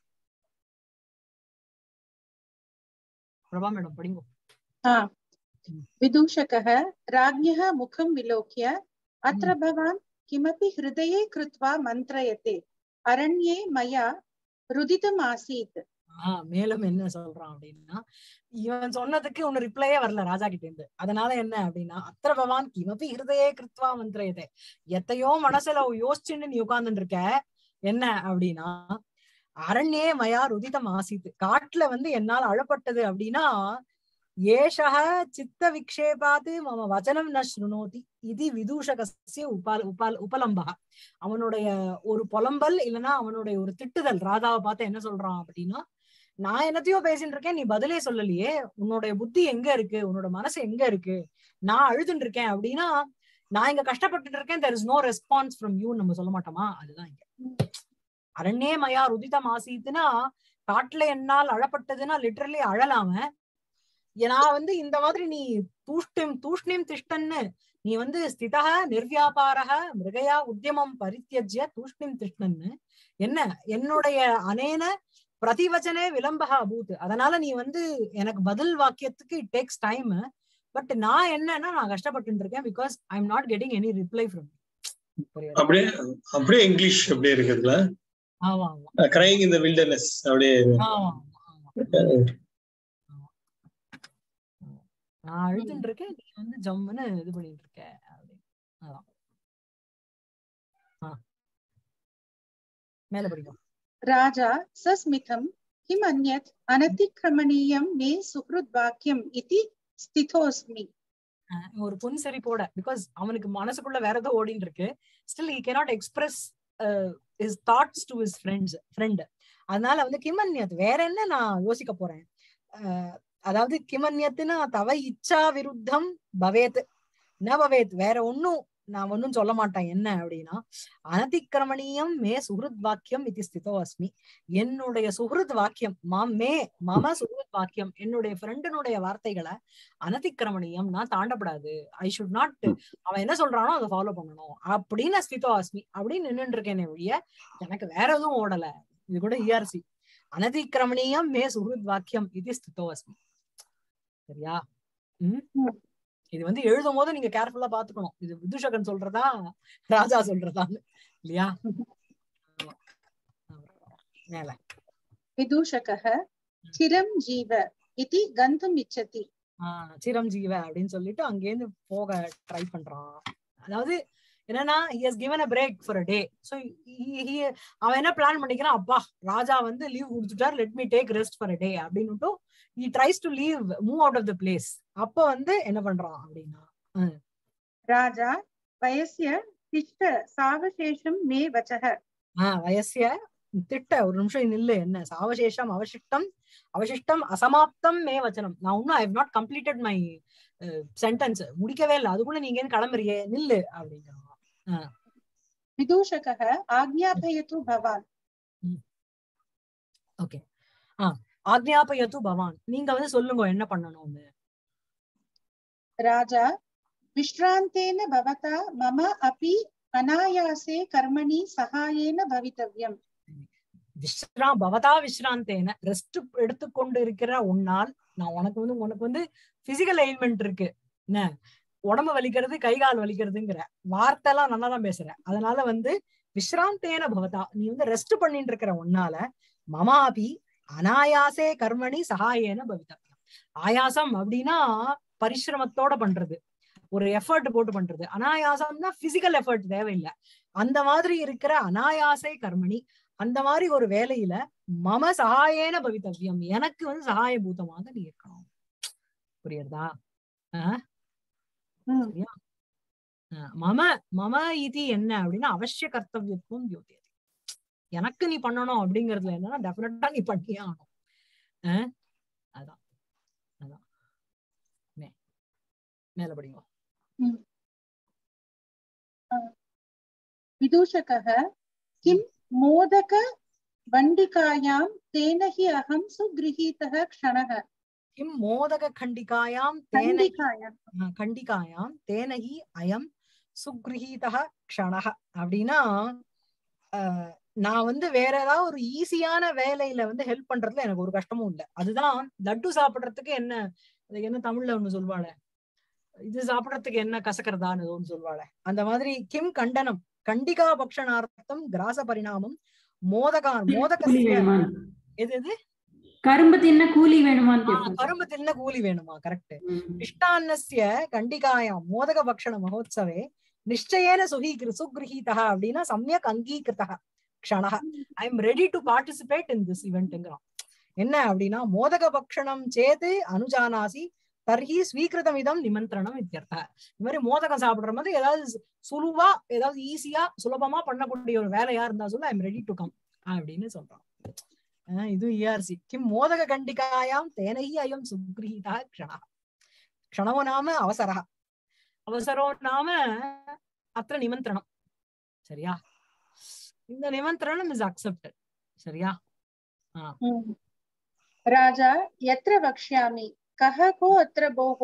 प्रभा मैडम पढ़िंगो हा विदूषकः राज्ञः मुखं विलोक्य अत्र भवान् किमपि हृदये कृत्वा मन्त्रयते अरण्ये मया रुदितमासीत् ஆஹ் மேலும் என்ன சொல்றான் அப்படின்னா இவன் சொன்னதுக்கு ஒன்னு ரிப்ளையே வரல ராஜா கிட்ட இருந்து அதனால என்ன அப்படின்னா அத்திர பவான் கிமபி ஹிருதயே கிருத்வா மந்திரயதே எத்தையோ மனசுல யோசிச்சுன்னு நீ உட்கார்ந்துட்டு இருக்க என்ன அப்படின்னா அரண்யே மயா ருதிதம் ஆசித்து காட்டுல வந்து என்னால் அழப்பட்டது அப்படின்னா ஏஷக சித்த விக்ஷேபாத்து மம வச்சனம் ந ஸ்ருணோதி இது விதூஷகசிய உபால் உபால் உபலம்பக அவனுடைய ஒரு புலம்பல் இல்லைன்னா அவனுடைய ஒரு திட்டுதல் ராதாவை பார்த்து என்ன சொல்றான் அப்படின்னா நான் என்னத்தையோ பேசிட்டு இருக்கேன் நீ பதிலே சொல்லலையே உன்னுடைய புத்தி எங்க இருக்கு உன்னோட மனசு எங்க இருக்கு நான் அழுதுட்டு இருக்கேன் அப்படின்னா நான் இங்க கஷ்டப்பட்டுட்டு இருக்கேன் there is no response from you நம்ம சொல்ல மாட்டோமா அதுதான் இங்க அரண்யே மயா ருதிதம் ஆசீத்துனா காட்டுல என்னால் அழப்பட்டதுன்னா லிட்டரலி அழலாம நான் வந்து இந்த மாதிரி நீ தூஷ்டிம் தூஷ்ணிம் திஷ்டன்னு நீ வந்து ஸ்திதா நிர்வியாபாரக மிருகயா உத்தியமம் பரித்தியஜ்ய தூஷ்ணிம் திஷ்டன்னு என்ன என்னுடைய அனேன பிரதிவச்சனே விளம்பக அபூத் அதனால நீ வந்து எனக்கு பதில் வாக்கியத்துக்கு இட் டேக்ஸ் டைம் பட் நான் என்னன்னா நான் கஷ்டப்பட்டு இருக்கேன் because I am not getting any reply from அப்படியே அப்படியே இங்கிலீஷ் அப்படியே இருக்குதுல ஆமா ஆமா கிரைங் இந்த வில்டர்னஸ் அப்படியே ஆமா ஆமா நான் அழுதுன்னு இருக்கேன் நீ வந்து ஜம்முன்னு இது பண்ணிட்டு இருக்க அப்படின்னு அதான் ஆ. மேல படிக்கும் राजा सस्मितं किम् अन्यत् अनतिक्रमणीयं मे सुहृद् वाक्यम् इति स्थितोऽस्मि அஹ் ஒரு புன்சிரிப்போட பிகாஸ் அவனுக்கு மனசுக்குள்ள வேற ஏதோ ஓடின்னு இருக்கு still he cannot express his thoughts to his friends friend அதனால வந்து கிமன்யத் வேற என்ன நான் யோசிக்க போறேன் அஹ் அதாவது கிமன்யத்துனா தவ இச்சா விருத்தம் பவேத் ந பவேத் வேற ஒன்னும் நான் ஒன்னும் சொல்ல மாட்டேன் என்ன அப்படின்னா அனதிக்கிரமணியம் மே சுஹൃத் வாக்கியம் இது ஸ்திதோ அஸ்மி என்னுடைய சுஹൃத் வாக்கியம் மாம் மே மம சுஹൃத் வாக்கியம் என்னுடைய ஃப்ரெண்டினுடைய வார்த்தைகளை அனதிக்கிரமணியம் நான் தாண்டப்படாது ஐ ஷுட் நாட் அவன் என்ன சொல்றானோ அதை ஃபாலோ பண்ணணும் அப்படின்னு ஸ்திதோ அஸ்மி அப்படின்னு நின்னுட்டு இருக்கேனே ஒழிய எனக்கு வேற எதுவும் ஓடல இது கூட இஆர்சி அனதிக்கிரமணியம் மே சுஹൃத் வாக்கியம் இது ஸ்திதோ அஸ்மி சரியா ம் ம். இது வந்து எழுதும் போது நீங்க கேர்ஃபுல்லா பாத்துக்கணும் இது விதுஷகன் சொல்றதா ராஜா சொல்றதான்னு இல்லையா ஆமா. மேல विदूषकः चिरं जीव इति गन्तुम् इच्छति ஆஹ் சிரஞ்சீவ அப்படின்னு சொல்லிட்டு அங்கேருந்து போக ட்ரை பண்றான் அதாவது என்னன்னா he has given a break for a day so he, he அவன் என்ன பிளான் பண்ணிக்கிறான் அப்பா ராஜா வந்து லீவ் கொடுத்துட்டார் let me take rest for a day அப்படின்னுட்டு he tries to leave move out of the place அப்ப வந்து என்ன பண்றான் அப்படின்னா राजा वयस्य तिष्ठ सावशेषं मे वचः ஆஹ் வயசிய திட்ட ஒரு நிமிஷம் நில்லு என்ன சாவசேஷம் அவசிஷ்டம் அவசிஷ்டம் அசமாப்தம் மே வச்சனம் நான் இன்னும் I not completed my sentence முடிக்கவே இல்லை அதுக்குள்ள நீங்க ஏன் கிளம்புறியே நில்லு அப்படிங்கிறான் विदूषकः आज्ञापयतु भवान् ஓகே ஆ ஆக்ஞாபயத்து பவான் நீங்க வந்து சொல்லுங்க என்ன பண்ணணும்னு राजा विश्रान्तेन भवता मम अपि अनायासे कर्मणि सहायेन भवितव्यम् விஸ்ரா பவதா விஸ்ராந்தேன ரெஸ்ட் எடுத்துக்கொண்டு இருக்கிற உன்னால் நான் உனக்கு வந்து உனக்கு வந்து பிசிக்கல் எயில்மெண்ட் இருக்கு என்ன உடம்பு வலிக்கிறது கை கால் வலிக்கிறதுங்கிற வார்த்தை எல்லாம் நல்லா தான் பேசுற அதனால வந்து விஸ்ராந்தேன பவதா நீ வந்து ரெஸ்ட் பண்ணிட்டு இருக்கிற உன்னால மமாபி அனாயாசே கர்மணி சகாயேன பவிதவ்யம் ஆயாசம் அப்படின்னா பரிசிரமத்தோட பண்றது ஒரு எஃபர்ட் போட்டு பண்றது அனாயாசம்னா பிசிக்கல் எஃபர்ட் தேவையில்லை அந்த மாதிரி இருக்கிற அனாயாசை கர்மணி அந்த மாதிரி ஒரு வேலையில மம சகாயேன பவித்தவ்யம் எனக்கு வந்து சகாயபூதமாக நீ இருக்கணும் புரியுறதா ம். சரியா அஹ் மம மம இது என்ன அப்படின்னா அவசிய கர்த்தவியத்துவம் தியோதியது எனக்கு நீ பண்ணணும் அப்படிங்கறதுல என்னன்னா டெஃபினட்டா நீ பண்ணியே ஆகணும் அஹ் அதான் அதான் மே- மேல படிங்க विदूषकः किं मोदक वण्डिकायां तेन हि अहं सुगृहीतः क्षणः கிம் மோதக கண்டிகாயாம் தேனை वण्डिकायां ஆஹ் கண்டிகாயாம் தேனகி அயம் சுக்ரஹீதக க்ஷணக அப்படின்னா ஆஹ் நான் வந்து வேற ஏதாவது ஒரு ஈஸியான வேலையில வந்து ஹெல்ப் பண்றதுல எனக்கு ஒரு கஷ்டமும் இல்லை அதுதான் லட்டு சாப்பிடுறதுக்கு என்ன அதுக்கு என்ன தமிழ்ல ஒண்ணு சொல்வாளே இது சாப்பிடுறதுக்கு என்ன கசக்கிறதான்னு ஏதோ ஒண்ணு சொல்வாளே அந்த மாதிரி கிம் கண்டனம் கண்டிகா பக்ஷணார்த்தம் கிராச பரிணாமம் மோதகா கூலி மோதகசிய வேணுமான்னு எது எது கரும்பு தின்ன கூலி வேணுமான்னு ஆஹ் கேட்போம் கரும்பு தின்ன கூலி வேணுமா கரெக்ட் ம். இஷ்டான்னஸ்ய கண்டிகாயாம் மோதக பக்ஷண மகோத்சவே நிச்சயேன சுகீகிரு சுக்ரஹீதா அப்படின்னா சமயக் அங்கீகிருதா க்ஷணः I am ready to participate in this இவெண்ட்ங்கிறான் என்ன அப்படின்னா மோதக பக்ஷணம் சேது அனுஜானாசி தர்ஹி ஸ்வீகிருதம் இதம் நிமந்திரணம் இத்தியர்த்த இந்த மாதிரி மோதகம் சாப்பிடுற மாதிரி ஏதாவது சு- சுலுவா ஏதாவது ஈஸியா சுலபமா பண்ணக்கூடிய ஒரு வேலையா இருந்தா சொல்ல I am ready to come அப்படின்னு சொல்றான் ஆஹ் இது இஆர்சி கிம் மோதக கண்டிகாயாம் தேனைஹி அயம் சுக்ரஹீதா க்ஷணः க்ஷணோ நாம அவசரः அவசரோ நாம அத்த நிமந்திரணம் சரியா இந்த நிமந்திரணம் இஸ் அக்செப்டட் சரியா हम्म। राजा यत्र वक्ष्यामि कः को अत्र भोः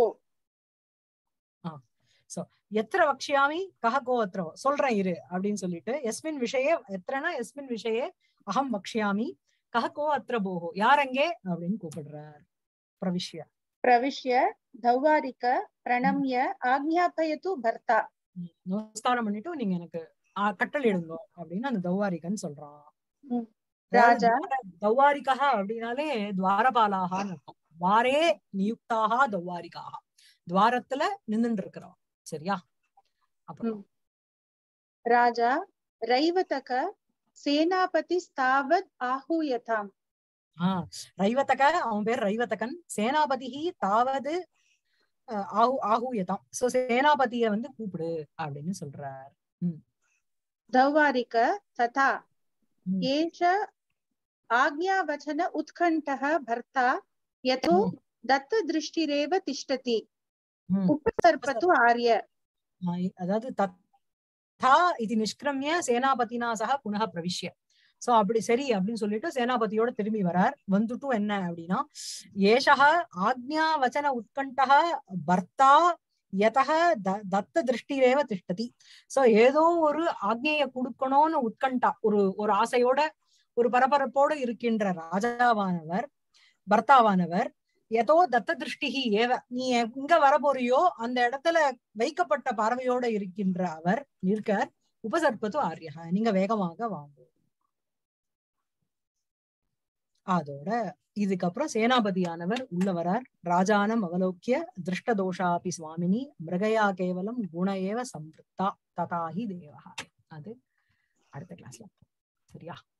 எத்திர வக்ஷியாமி கஹ கோ அத்திர சொல்றேன் இரு அப்படின்னு சொல்லிட்டு எஸ்மின் விஷயே எத்திரனா எஸ்மின் விஷயே அகம் வக்ஷியாமி கஹ கோ அத்திர போகோ யார் அங்கே அப்படின்னு கூப்பிடுறார் பிரவிஷ்ய प्रविश्य धौवारिक प्रणम्य आज्ञापयतु भर्ता ம், நமஸ்காரம் பண்ணிட்டு நீங்க எனக்கு ஆ, கட்டளையிடுங்க அப்படின்னு அந்த தௌவாரிகன் சொல்றான் ம். அதாவது ராஜா. துவார- தௌவாரிகா அப்படின்னாலே துவாரபாலாகான்னு அர்த்தம் துவாரே நியுக்தாக தௌவாரிகாக துவாரத்துல நின்னுட்டு இருக்கிறோம் சரியா அப்புறம் ம். राजा रैवतक सेनापतिस्तावद् आहूयताम् ஆஹ் ரைவதக அவன் பேர் ரைவதகன் சேனாபதி தாவது அஹ், ஆஹு ஆஹூயதாம் சோ சேனாபதிய வந்து கூப்பிடு அப்படின்னு சொல்றார் धौवारिक तथा ம். एष आज्ञावचन उत्कण्ठः भर्ता यतो ம். दत्तदृष्टिरेव तिष्ठति ம். उपसर्पतु आर्य ஆஹ் அதாவது தத்தா இது நிஷ்கிரமிய சேனாபதினா சக புனக பிரவிஷ்ய சோ அப்படி சரி அப்படின்னு சொல்லிட்டு சேனாபதியோட திரும்பி வரார் வந்துட்டும் என்ன அப்படின்னா ஏஷக ஆக்ஞா வச்சன உத்கண்டக பர்த்தா யதக த- தத்த திருஷ்டிரேவ திஷ்டதி சோ ஏதோ ஒரு ஆக்ஞைய கொடுக்கணும்னு உத்கண்டா ஒரு ஒரு ஆசையோட ஒரு பரபரப்போட இருக்கின்ற ராஜாவானவர் பர்த்தாவானவர் ஏதோ தத்த திருஷ்டிகி ஏவ நீ எங்க வரப்போறியோ அந்த இடத்துல வைக்கப்பட்ட பார்வையோட இருக்கின்ற அவர் இருக்கார் உபசர்ப்பது ஆரியகா நீங்க வேகமாக வாங்க அதோட இதுக்கப்புறம் சேனாபதியானவர் உள்ள வரார் ராஜானம் அவலோக்கிய திருஷ்டதோஷாபி சுவாமினி மிருகயா கேவலம் குண ஏவ சம்பிருத்தா ததாஹி தேவஹா அது அடுத்த கிளாஸ்ல சரியா